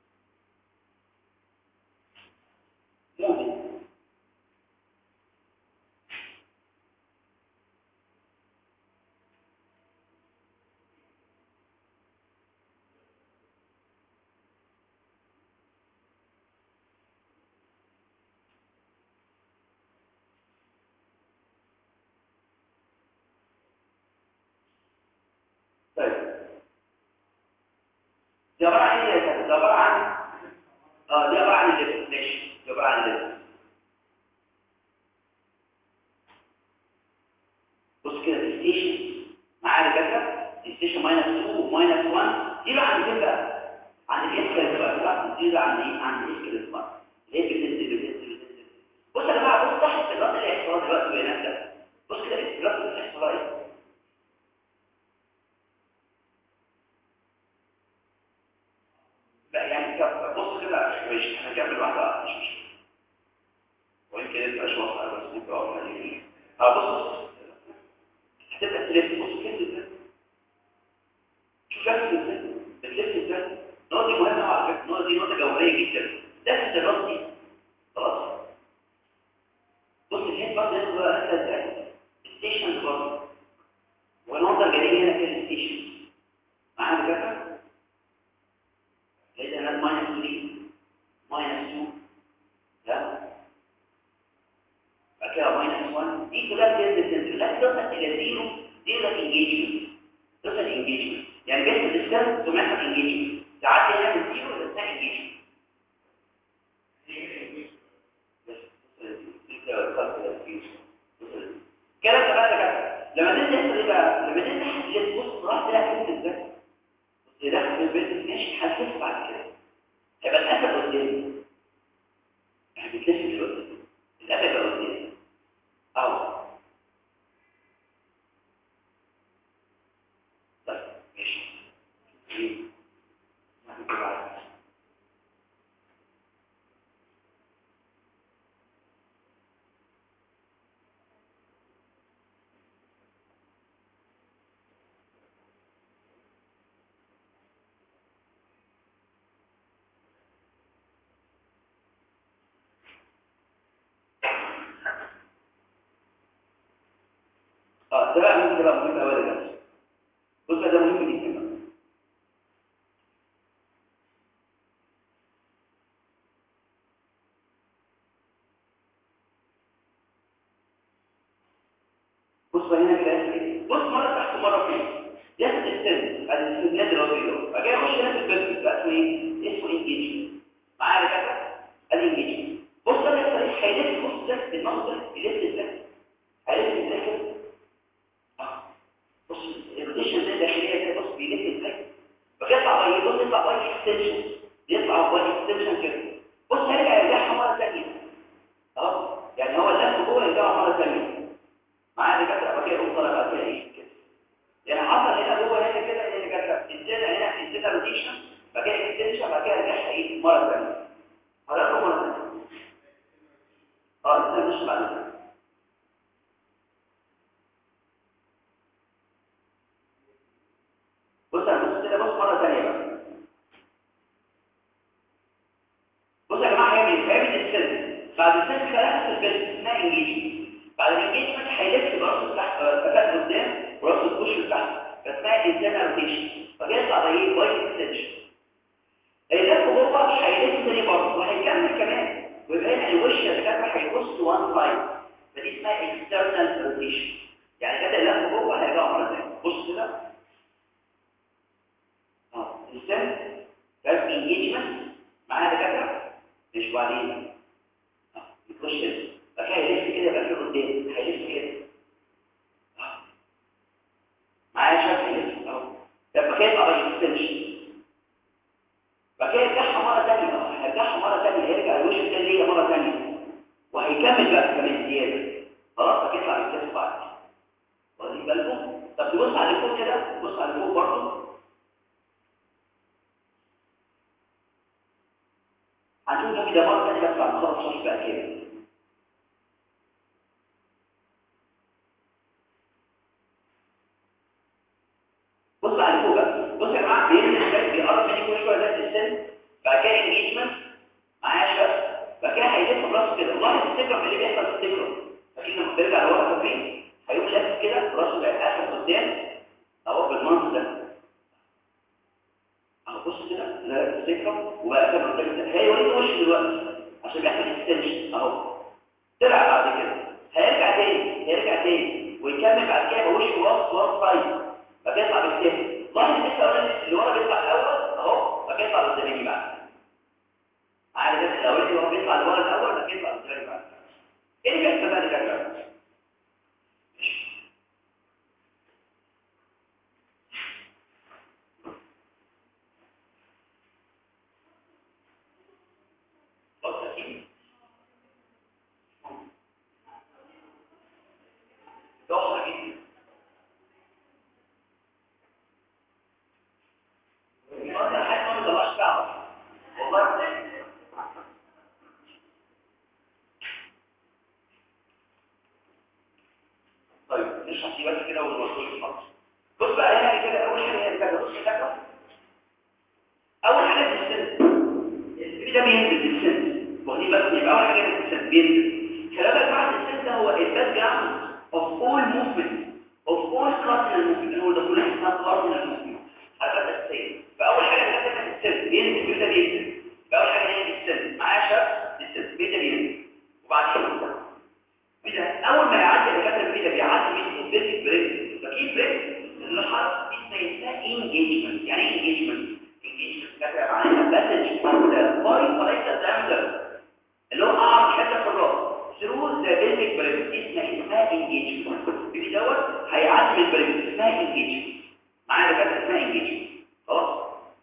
ممكن طيب دي عبارة عن ايه يا دي عبارة عن اه دي عبارة عن الليفل ماشي دي عبارة عن الليفل بص كده الستيشن معايا الدكاتره الستيشن ماينس 2 وماينس 1 دي بقى عند فين بقى عند الاسكال بقى بقى دي بقى عند ايه عند الاسكال بقى اللي هي بتنزل بتنزل بتنزل بص يا جماعه بص تحت الرأس اللي هيحصل دلوقتي بينات ده بص كده الرأس اللي هيحصل ايه لا يعني بص كده ماشي هنكمل واحده واحده مش مشكله ويمكن انت مش واضحه بس ممكن اقول اه بص بص هتبقى تلف بص كده ازاي شوف لف ازاي بتلف ازاي النقطه دي مهمه على فكره النقطه دي نقطه جوهريه جدا لفه الراس دي خلاص بص الهيد برضه لازم يبقى لفه ازاي ستيشن برضه ونقطه جانبيه هنا كده ستيشن معانا كده لقيت انا ماينس 3 ماينس 2 لا بعد كده ماينس 1 دي كلها تنزل تنزل لا توصل الى زيرو دي ده انجيجمنت توصل انجيجمنت يعني بيحصل ديسكاس ثم يحصل انجيجمنت تعدي هنا من زيرو الى اسمها انجيجمنت الكلام ده بقى كده لما تنزل يحصل ايه بقى لما تنزل حاجه تبص راح تلاقي كده ازاي بص ده في البيت ماشي هتلف بعد كده هيبقى الاسد قدامي يعني بتلف دلوقتي الاسد يبقى قدامي اهو طيب ماشي ايه ما في بعد اه ده بقى ممكن يبقى مهم قوي ده بص ده مهم جدا بقى بص بقى هنا كده يحصل ايه بص مره تحت ومره فوق ياخد السن بعد الاستثناء اللي هو بيقوله بعد كده يخش هنا في البيرفكت بقى اسمه ايه اسمه انجيجمنت معايا كده الانجيجمنت بص بقى يحصل ايه هيلف بص ده النص ده يلف ازاي هيلف ازاي كده بص الروتيشن ده داخليه كده بص بيلف ازاي فبيطلع باي بص يطلع باي اكستنشن بيطلع باي اكستنشن كده بص هيرجع يرجعها مره ثانيه اه يعني هو اللف جوه يرجعها مره ثانيه معايا دكاتره بقى كده يقوم طالع بقى كده ايه كده يعني حصل هنا جوه هنا كده ان دكاتره ادينا هنا ادينا روتيشن بعد كده اكستنشن بعد كده رجعها ايه مره ثانيه هرجعها مره ثانيه اه لسه مش بعد كده بص بص كده بص مره ثانيه بقى بص يا جماعه هيعمل هيعمل السن بعد السن خلاص البيت اسمها انجيجمنت بعد الانجيجمنت هيلف براسه تحت فكات قدام وراسه تخش لتحت فاسمها انسان روتيشن فبيطلع بقى ايه باي اكستنشن هيلف جوه هيلف تاني برضه وهيكمل كمان ويبقى هنا الوش اللي كان هيبص وان سايد فدي اسمها اكسترنال روتيشن يعني كده اللف جوه هيرجع مره ثانيه بص كده السن بس انجيجمنت معانا دكاتره مش بعدين اه يخش هنا بقى هيلف كده يبقى في قدام هيلف كده اه معايا شكل هيلف اهو لما كده يبقى ما يستنش بقى كده يرجعها مره ثانيه اه هيرجعها مره ثانيه هيرجع الوش الثاني ليا مره ثانيه وهيكمل بقى كمان زياده خلاص بقى يطلع يكتب بعد واخدين بالكم طب تبص على اللي فوق كده بص على اللي فوق برضه هنشوف ممكن ده مرة تانية بس بعد خلاص صوت بقى كده بص على فوق بقى بص يا جماعة بينزل ازاي بيقرب مني كل شوية ده السن بعد كده انجيجمنت معايا شوية بعد كده هيلف براسه كده لاحظ السكرم اللي بيحصل في السكرم اكيد لما بيرجع لورا فاكرين هيقوم لافف كده راسه بقى اخر قدام اهو بالمنظر ده اهو بص كده لا السكرم وبقى كده قدام ده هيوريك وش دلوقتي عشان بيحصل اكستنشن اهو طلع بعد كده هيرجع تاني هيرجع تاني ويكمل بعد كده بوشه راس راس سايد بعد كده يطلع بالتاني لاحظ لسه اللي ورا بيطلع الاول اهو بعد كده يطلع قدامي بعد عارف ده الاولاني اللي هو بيطلع لورا الاول بعد كده يطلع قدامي بعد ايه اللي بيحصل بقى ده مش هسيب بس كده والوصول خلاص بص بقى هنا كده اول حاجه هنا كده بص كده اول حاجه في السن البيبي ده بينزل في السن واخدين بالكم يبقى اول حاجه في السن بينزل خلي بعد السن ده هو الباك جراوند of all movement of all cardinal movement هو ده كله اسمها cardinal movement حركات اساسيه فاول حاجه كده في السن بينزل البيبي ده بينزل فاول حاجه هي في السن معاه شاب السن البيبي ده بينزل وبعدين كده اول ما يعدي الدكاتره البيبي ده بيعدي من البيبي بريك فكيف بريك الحركه دي اسمها انجيجمنت يعني ايه انجيجمنت engagement فاكره معناها passage from the pericardial diameter اللي هو اعرض حته في الراس through the basic brain اسمها اسمها engagement بيبي دوت هيعدي من البرين اسمها engagement معايا دكاتره اسمها engagement خلاص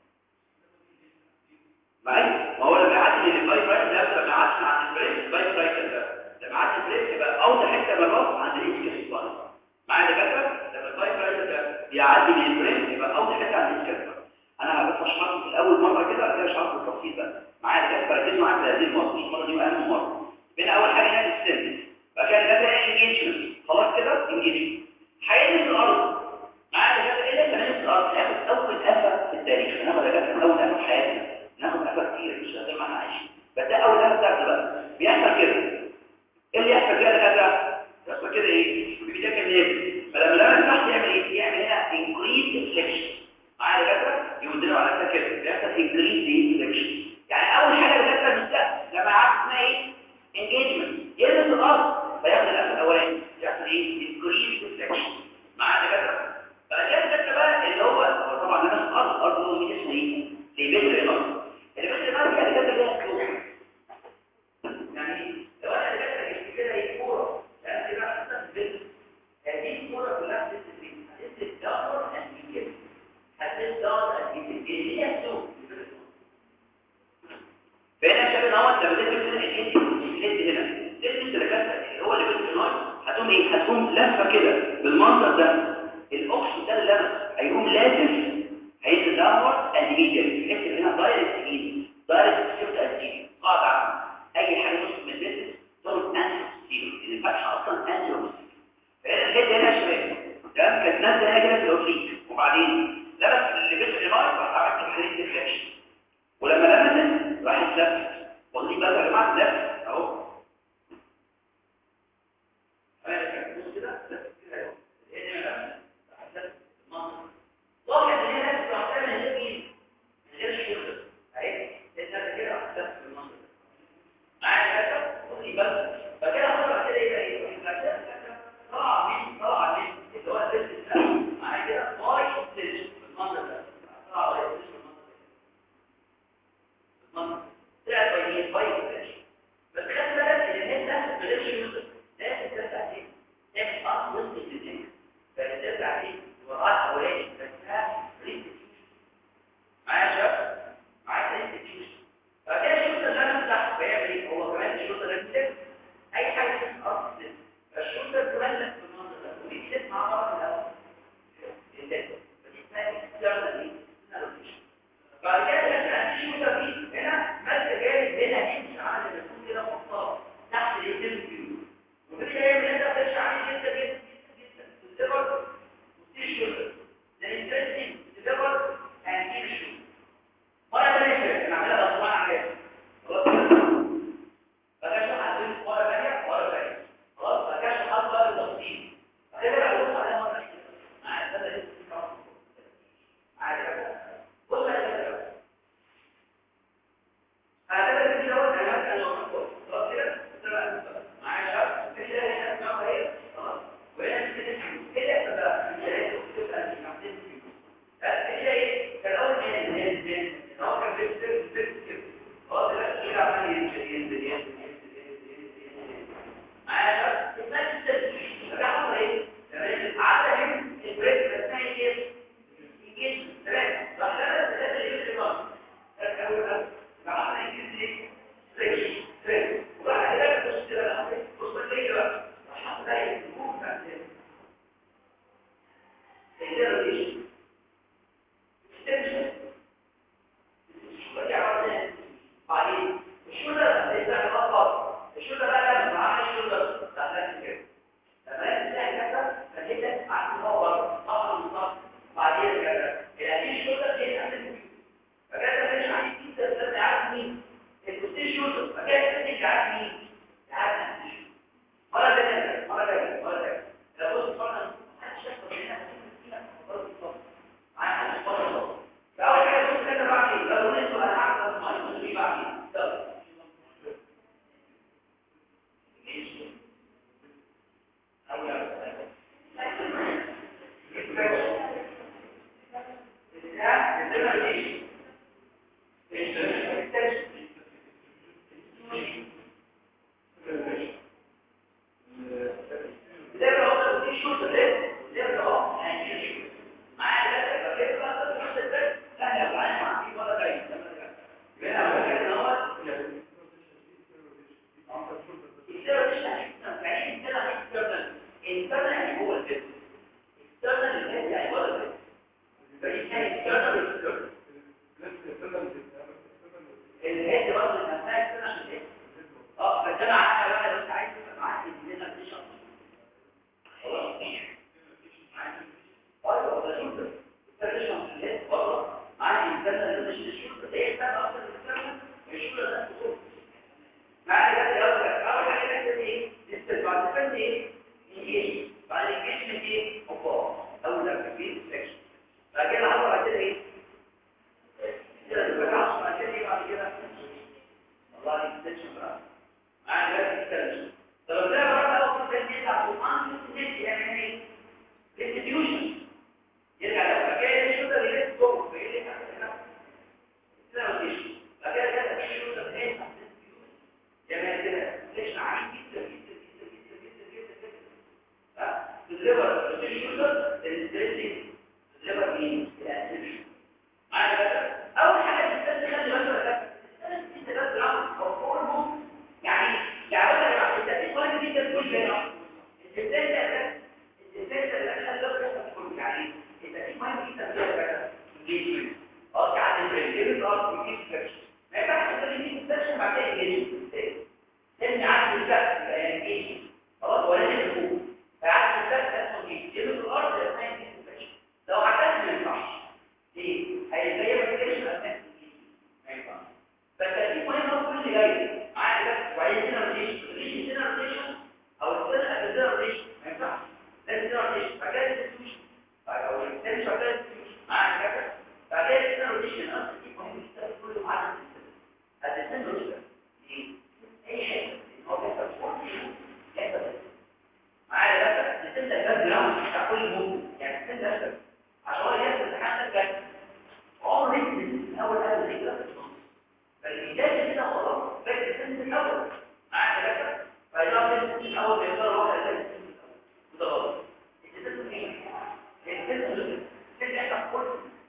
معايا ما هو لما يعدي من الباي برايت ده لما يعدي عن البرين الباي برايت ده لما يعدي البرين يبقى اوضح حته من الراس عند الاسكال معايا دكاتره لما الباي برايت ده بيعدي من البرين يبقى اوضح حته عند الاسكال انا بس اشرح في الاول مره كده كده اشرح بالتفصيل بقى معايا كده فركزوا معايا في هذه المره دي المره دي اهم مره بين اول حاجه هنا السن بقى كان ده انجيجمنت خلاص كده انجيجمنت هينزل الارض معايا كده ايه لما ينزل الارض هياخد اول قفه في التاريخ هناخد اجازه اول قفه في حياتنا ناخد قفه كتير مش زي ما احنا عايشين بس ده اول قفه بتاعته بقى بيحصل كده ايه اللي يحصل كده كده يحصل كده ايه البيبي ده كان نازل فلما لما تحت يعمل ايه يعمل هنا انكريز فليكشن معايا دكاتره يودينا على كده بيحصل انكريز دي يعني اول حاجه دكاتره بالذات لما عارف اسمها ايه انجيجمنت يلبس الارض فياخد الاسد الاولاني يحصل ايه انكريز ديفليكشن معايا دكاتره بعد كده دكاتره بقى اللي هو هو طبعا لبس الارض الارض هو مين اسمه ايه ليبيتر الارض الليبيتر الارض يعني دكاتره ليها كلوز يعني لو انا دكاتره جبت كده ايه كوره يعني كده حتى في البيت هذه الكوره كلها بتنزل فين هتنزل دور انجيجمنت هتفضل الجنسية السوق فهنا شاب الاول لما تدرس هنا الجنسي الجنسي هنا تدرس الركاسة اللي هو اللي بيت الناي هتقوم ايه هتقوم لفة كده بالمنظر ده الاوكسي ده اللي لمس هيقوم لافف هينزل داونورد اند ميديال نكتب هنا دايركت ايد دايركت سيفت اند قاعدة عامة اي حاجة نص من البيزنس تقول انتي ستيل لان الفتحة اصلا انتي فهنا الهيد هنا يا شباب تمام كانت نازله هنا كده في الاوبليك وبعدين لبس اللي بيت الإمارة راح عملت تحليل ديفليكشن ولما لمست راح اتلفت واخدين بالك يا جماعه اتلفت اهو بص كده اتلفت كده اهو لان لمست راح اتلفت المنطقه لاحظ ان هي لمست راح تعمل هيك ايه من غير شغل اهي لان كده راح اتلفت المنطقه معايا كده واخدين بالك فكده حصل كده يبقى ايه طلع مين طلع مين اللي هو البيت معايا كده باي ستيج المنظر ده طلع باي ستيج المنظر طلع باي باي ستيج بس خلي بالك ان الناس ده بلاش يوسف لازم ترجع تاني تعمل ارض وسط الدنيا فترجع تاني وضعات اولاني بس ها ريست معايا يا شباب معايا ريست تيوش فكده الشوطه اللي انا تحت بيعمل ايه هو كمان الشوطه ده بتلف اي حاجه في الارض تلف فالشوطه تولد في المنظر ده ودي تلف مع بعض الاول بعد كده لما الشوطه دي هنا ماسكه جامد هنا انش عامل زي ما يكون كده خطاط تحت الايدين فيو وبالتالي هي من هنا بتمشي عامل جدا جدا جدا تدبر وتيجي الشوطه ده انترستنج تدبر هنجيب الشوطه مره ثانيه انا عاملها غصبان عليا خلاص فكاش حاطين مره ثانيه مره ثانيه خلاص فكاش حاطط بقى بالتفصيل هتبقى هتبص عليها مره ثانيه معايا ده لسه في كمان معايا بص على هذا اللي دوت انا انا خلاص كده معايا شباب في ده هنا اسمها ايه خلاص وهنا كده كده بقى الجهاز بتبقى مش عارفين كده ايه كان اول ما ينزل ينزل هو كان بيكتب بيكتب خلاص ده كده عمال ينزل ينزل ينزل ينزل معايا شباب اسمها التسليم ده حصل ايه لما عدى من البريك اسمها ايه يجي تمام راح ده ده اللي بيجي بقى اول حاجه راح يجي ليه ليش وبعد كده بص كده بص كده بقى راح حط ده الجمهور بتاع الزيرو ليش بعدين الشولة اللي بقى السيرة مش هتحسن يعني السيرة هتحسن internal يعني هو الفيلم external الهيد يعني هو الفيلم فدي كان external وال external الهيد برضه نفسها external عشان الهيد اه بس انا عارفه بقى لو انت عايز تبقى معاك الديزاينر دي شخص خلاص ايوه ده شوف التريشن في الهيد بره معاك الانسان اللي مش الشوط ده هي بتاعت اصلا الانسان الشوط ده معاك ده اول اول حاجه بتحصل ايه استقبال تفند ايه ايه بعد الجسم ايه اوبا اول ده في سكشن بعد كده هنروح بعد كده ايه كده البكاش بعد كده ايه بعد كده والله السكشن بقى معاك ده السكشن طب ده بقى اول ما يطلع فوق عن النت يعني ايه distribution يرجع لو فكان الشوطه اللي لسه جوه فايه اللي حصل هنا كده مفيش فكده كده في شوطه ايه يعني كده ليش عالي جدا جدا جدا جدا جدا جدا جدا ها الليفر في الشوطه الدريسنج الليفر مين الاسيشن معايا بقى اول حاجه تستنى خلي بالك ده انت بس رقم او فورمو يعني يعني بقى انت في كويس جدا تقول هنا ازاي ده ازاي ده خلي بالك كل يعني انت في مهم جدا في بقى انجيجمنت اه يعني البريد اه انجيجمنت ما ينفعش تخلي دي سكشن بعد كده انجيجمنت لان عارف الفرق يعني ايه خلاص ولا تفوق فعارف الفرق اسمه ايه جيب الارض اسمها انجيجمنت لو عكست ما ينفعش ليه هيبقى ما تجيش اسمها ما ينفعش فالترتيب مهم هو كل اللي جاي معايا بس وبعدين هنا روتيشن روتيشن هنا روتيشن او السنه قبل كده روتيشن ما ينفعش لازم هنا روتيشن بعد كده ديستريبيوشن او الثاني شغال معايا كده بعد كده هنا روتيشن اصلا دي مهم جدا كله معانا السنه روتيشن ليه اي حاجه ان هو بيحصل فوق يحصل معايا بس السنه الباك جراوند بتاع كل موفمنت يعني السنه ده عشان هو يحصل امتحان ده عمر من اول حاجه زي كده فالإجابة كده خلاص بس السنس الأول معاك كده فإذا السنس الأول بيختار واحد زي السنس الأول وده غلط السنس ايه؟ السنس السنس احنا كل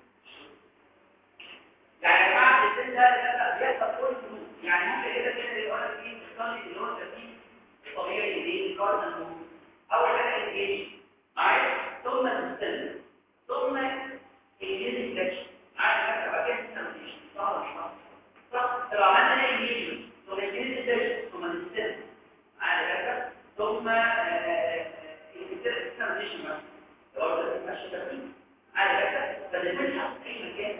يعني يا جماعة السنس ده بيحصل كل يعني ممكن كده كده يقول لك ايه تختار اللي هو الترتيب الطبيعي اللي الكاردينال موف أول حاجة الإيه؟ معايا ثم السنس ثم الجيزي فليكشن معايا كده بقى كده السنس صح ولا مش صح؟ لو عملنا انجيجمنت ثم الجينيس ثم الستيل على كده ثم الترانزيشن مثلا لو انت ماشي ترتيب على كده فلازم تحط اي مكان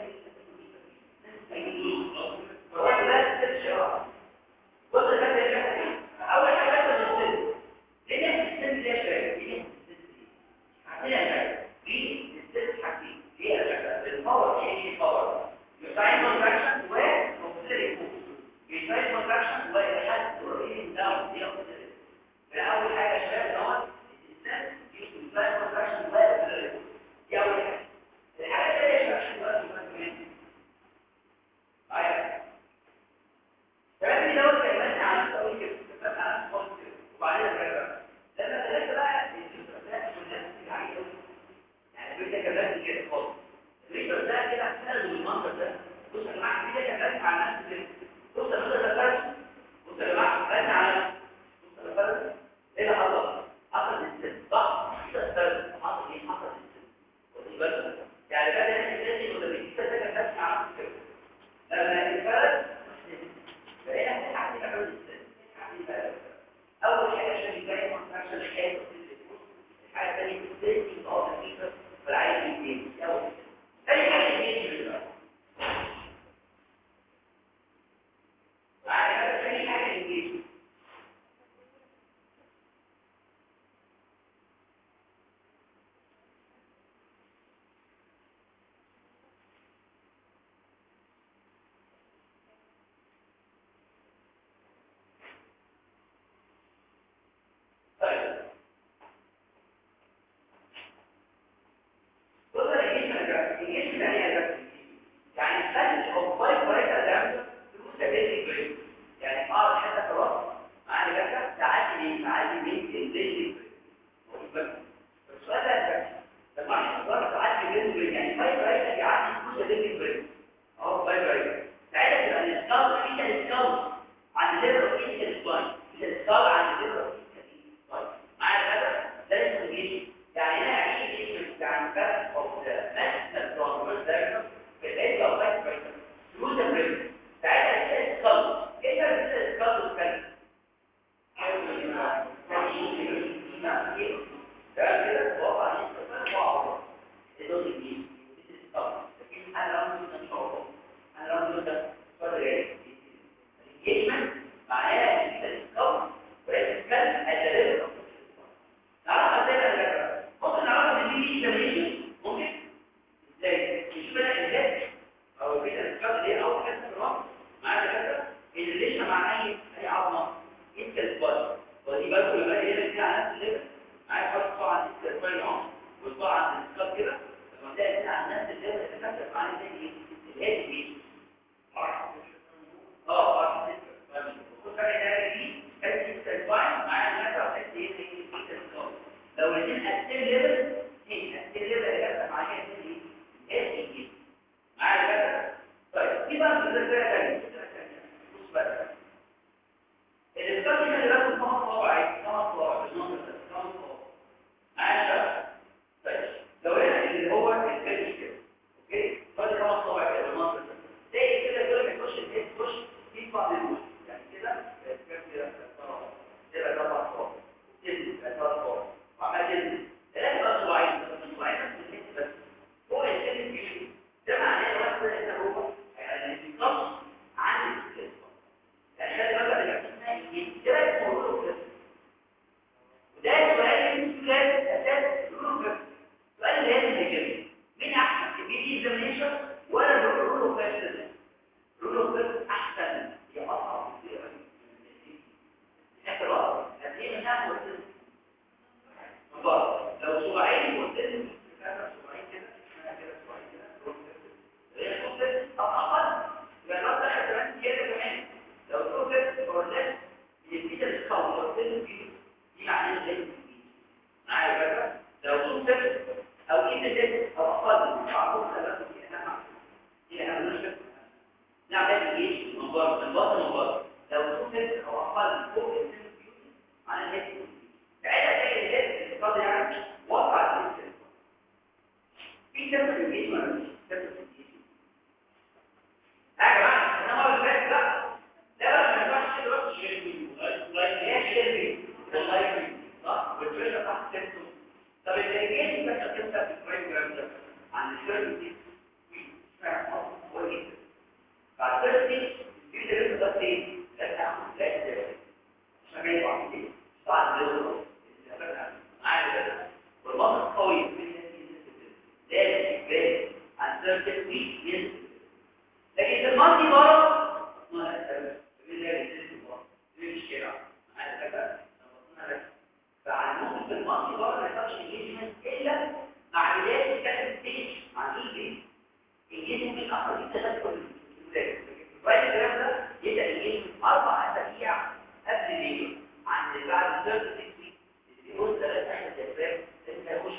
هو ده الشراء بص كده اول حاجه بس الستيل ليه الستيل دي شويه السيل ليفل هنا السيل ليفل اللي جت معايا ايه اس اي معايا كده طيب دي بقى فكره ثانيه فكره ثانيه بص بقى الاستاتيك اللي بياخد خمس صوابع عادي خمس صوابع بالنص ده خمس صوابع معايا طيب لو هنا اللي هو الفينش كده اوكي فادي خمس صوابع كده بالنص ده تلاقي كده كل ما يخش الهيد يخش يطلع للوش يعني كده كده كده كده طبعا صوابع تنزل ثلاث صوابع وعمال تنزل ثلاث صوابعين بس صوابعين بس الهيد بس هو الهيد بيجي ده معناه واحد انت هو يعني بيقص عن الاستثمار يعني خلي بالك ان احنا يدرك موضوع كده وده سؤال سؤال اساس رول كده سؤال لازم يجي مين احسن بي اكزامينشن ولا رول اوف كده رول اوف كده احسن هي اصعب كتير قوي احنا بقى هتلاقي منها مرتين بقى لو صباعين مرتين كده صباعين كده اسمها كده صباعين كده رول كده هي مرتين اقل يبقى الوقت اخر كمان زياده كمان لو تقول كده فورلات يبتدي الخوف لو تقول دي دي معناها زي معايا بقى لو تقول كده او ايه ده او اقل معروف ثلاثه دي اهم دي اهم نشكل نعمل ايه من بره من بره من بره لو تقول كده او اقل فوق السن معناها هيك ساعتها تلاقي الهيد الاقتصادي يعني وضع الانسان في سبب الجسم ولا مش سبب الجسم يا جماعه انا ما بقول لا لا ما ينفعش كده بس شيربي لايك شيربي واللايك صح والفكره تحت السنتو طب الريجين بس هتبدا في البروجرام ده عن الشيربي دي فاهم هو ايه بعد كده دي في درس ده فين لا تاخد لا تاخد مش هجيب واحد بعد الدور معايا كده والمصدر قوي من لازم يبان عن سيرتين ويك ينزل لكن في الماضي بره ما أسأل بالله يسلم بره في الشارع معايا كده فعلمهم في الماضي بره ما يحصلش انجيجمنت الا مع بدايه الكلام ستيج مع الايجي انجيجمنت من اخر دي تدخل الولاد وبعد الكلام ده يبدا انجيجمنت اربع اسابيع قبل الليل عند بعد الثيرد ويك بيقول ثلاث ايام الاسباب لازم يخش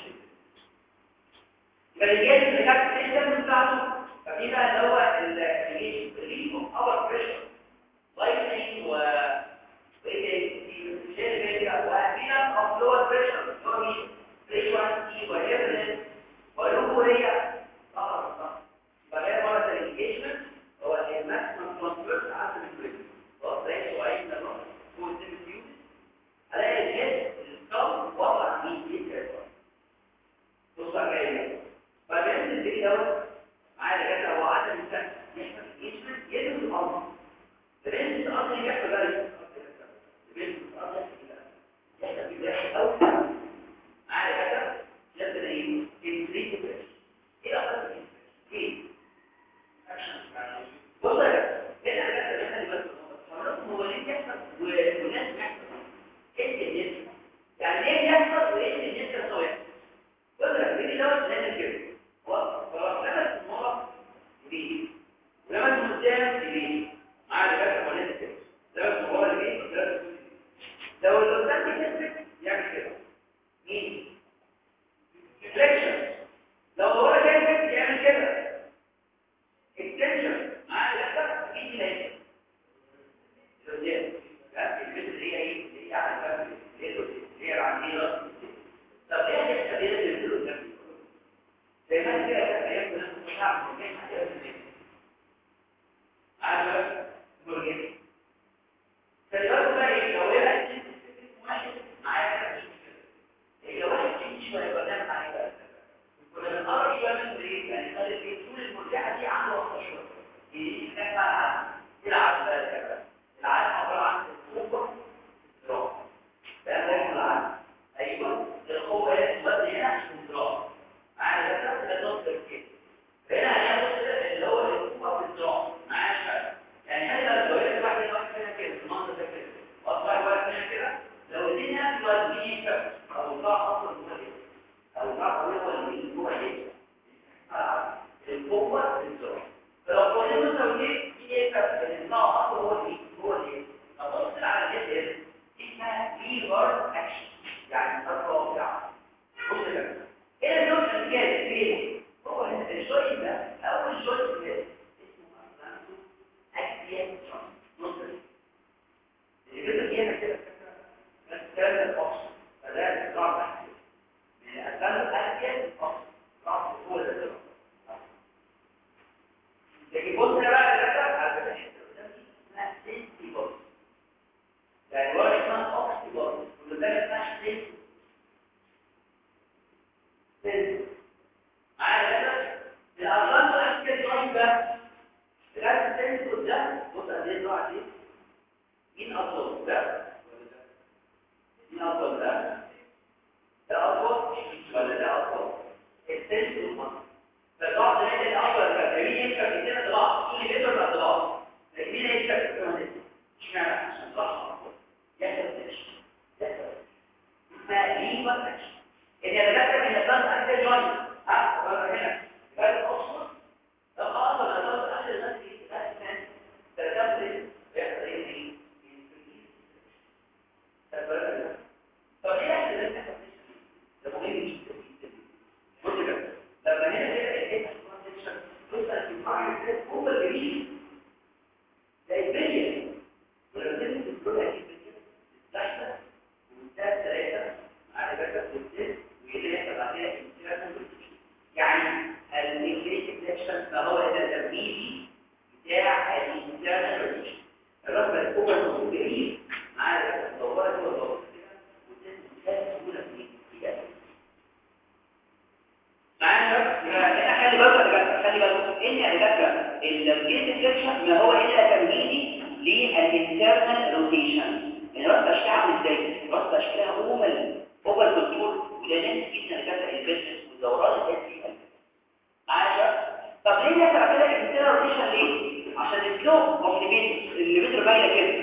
يبقى الجهاز اللي كانت السيستم بتاعته ففي بقى اللي هو الريليشن ريليشن اوف اور بريشر لايتنينج و وايه تاني وأهمية اوف لور بريشر اللي هو مين؟ فريكوانسي وهيفرنس ولوبوريا فقط فقط يبقى غير مرة الانجيجمنت هو الماكسيمم كونترول عند البريشر هو زي سؤالين ده هو السيمتيوز الاقي الجهاز الكم وضع مين يتكلم بص على الجاي فبين الدري دوت معايا كده هو عدد الانسان يحصل انجمنت يدرس الامر بين الامر اللي بيحصل ده بين الامر يحصل في واحد او معايا كده لازم ايه انفريت بريش ايه اقل من ايه بص يا جماعه هنا بس احنا اللي بس هو ليه يحصل وناس بيحصل ايه الناس يعني ليه يحصل وايه الناس اللي سويها وضرب بيجي دوت لازم كده خلاص لما المرض يجي ولما المسام يجي مع الدكاتره ولا كده ده هو اللي بيجي ده لو القدام يثبت يعمل كده مين فليكشن لو هو جاي يعمل كده التنشن مع الدكاتره يجي لا البنت اللي هي ايه سن سن معايا كده الارقام الاكثر جوين بقى الكارت سنسور ده بص قد ايه طلع دي مين اطول ده مين اطول ده ده اطول ولا ده اطول السنسور مصر فالبعض هنا الاطول ده مين يكسب كده طبعا كل متر ولا طبعا لكن مين يكسب كده اشمعنى عشان صح يحصل تكش يحصل ما ليه وقتش ان يتذكر ان الضغط اكثر جوين ها ولا هنا يبقى الاصل لو خلاص انا ضغط اخر الناس دي ده كان ترتب يحصل ايه طب ليه يحصل ده ده مهم جدا بص كده لما هنا كده ايه بص الفاعل هو الجميل ده البنيه ولما تنزل الكل اكيد تحت ومنتهى ثلاثه على فكره والسن ويجي يحصل عليها انتهاء يعني الانجليزي سكشن فهو ده التمهيدي بتاع الانترنال ريليشن الرغبه الاولى هو جميل على الدوره هو الدوره كده وتنزل سهوله في الاتجاه معانا هنا خلي بالك يا خلي بالك ان يا دكاتره الجيت سكشن ما هو الا تمهيدي للانترنال روتيشن يعني رد اشكالها ازاي رد اشكالها اوفر اوفر كنترول وده ناس جدا دكاتره البيزنس والدورات اللي هي فيها معايا طب ليه يحصل كده الانترنال روتيشن ليه عشان الفلو اوف الليمتر باينه كده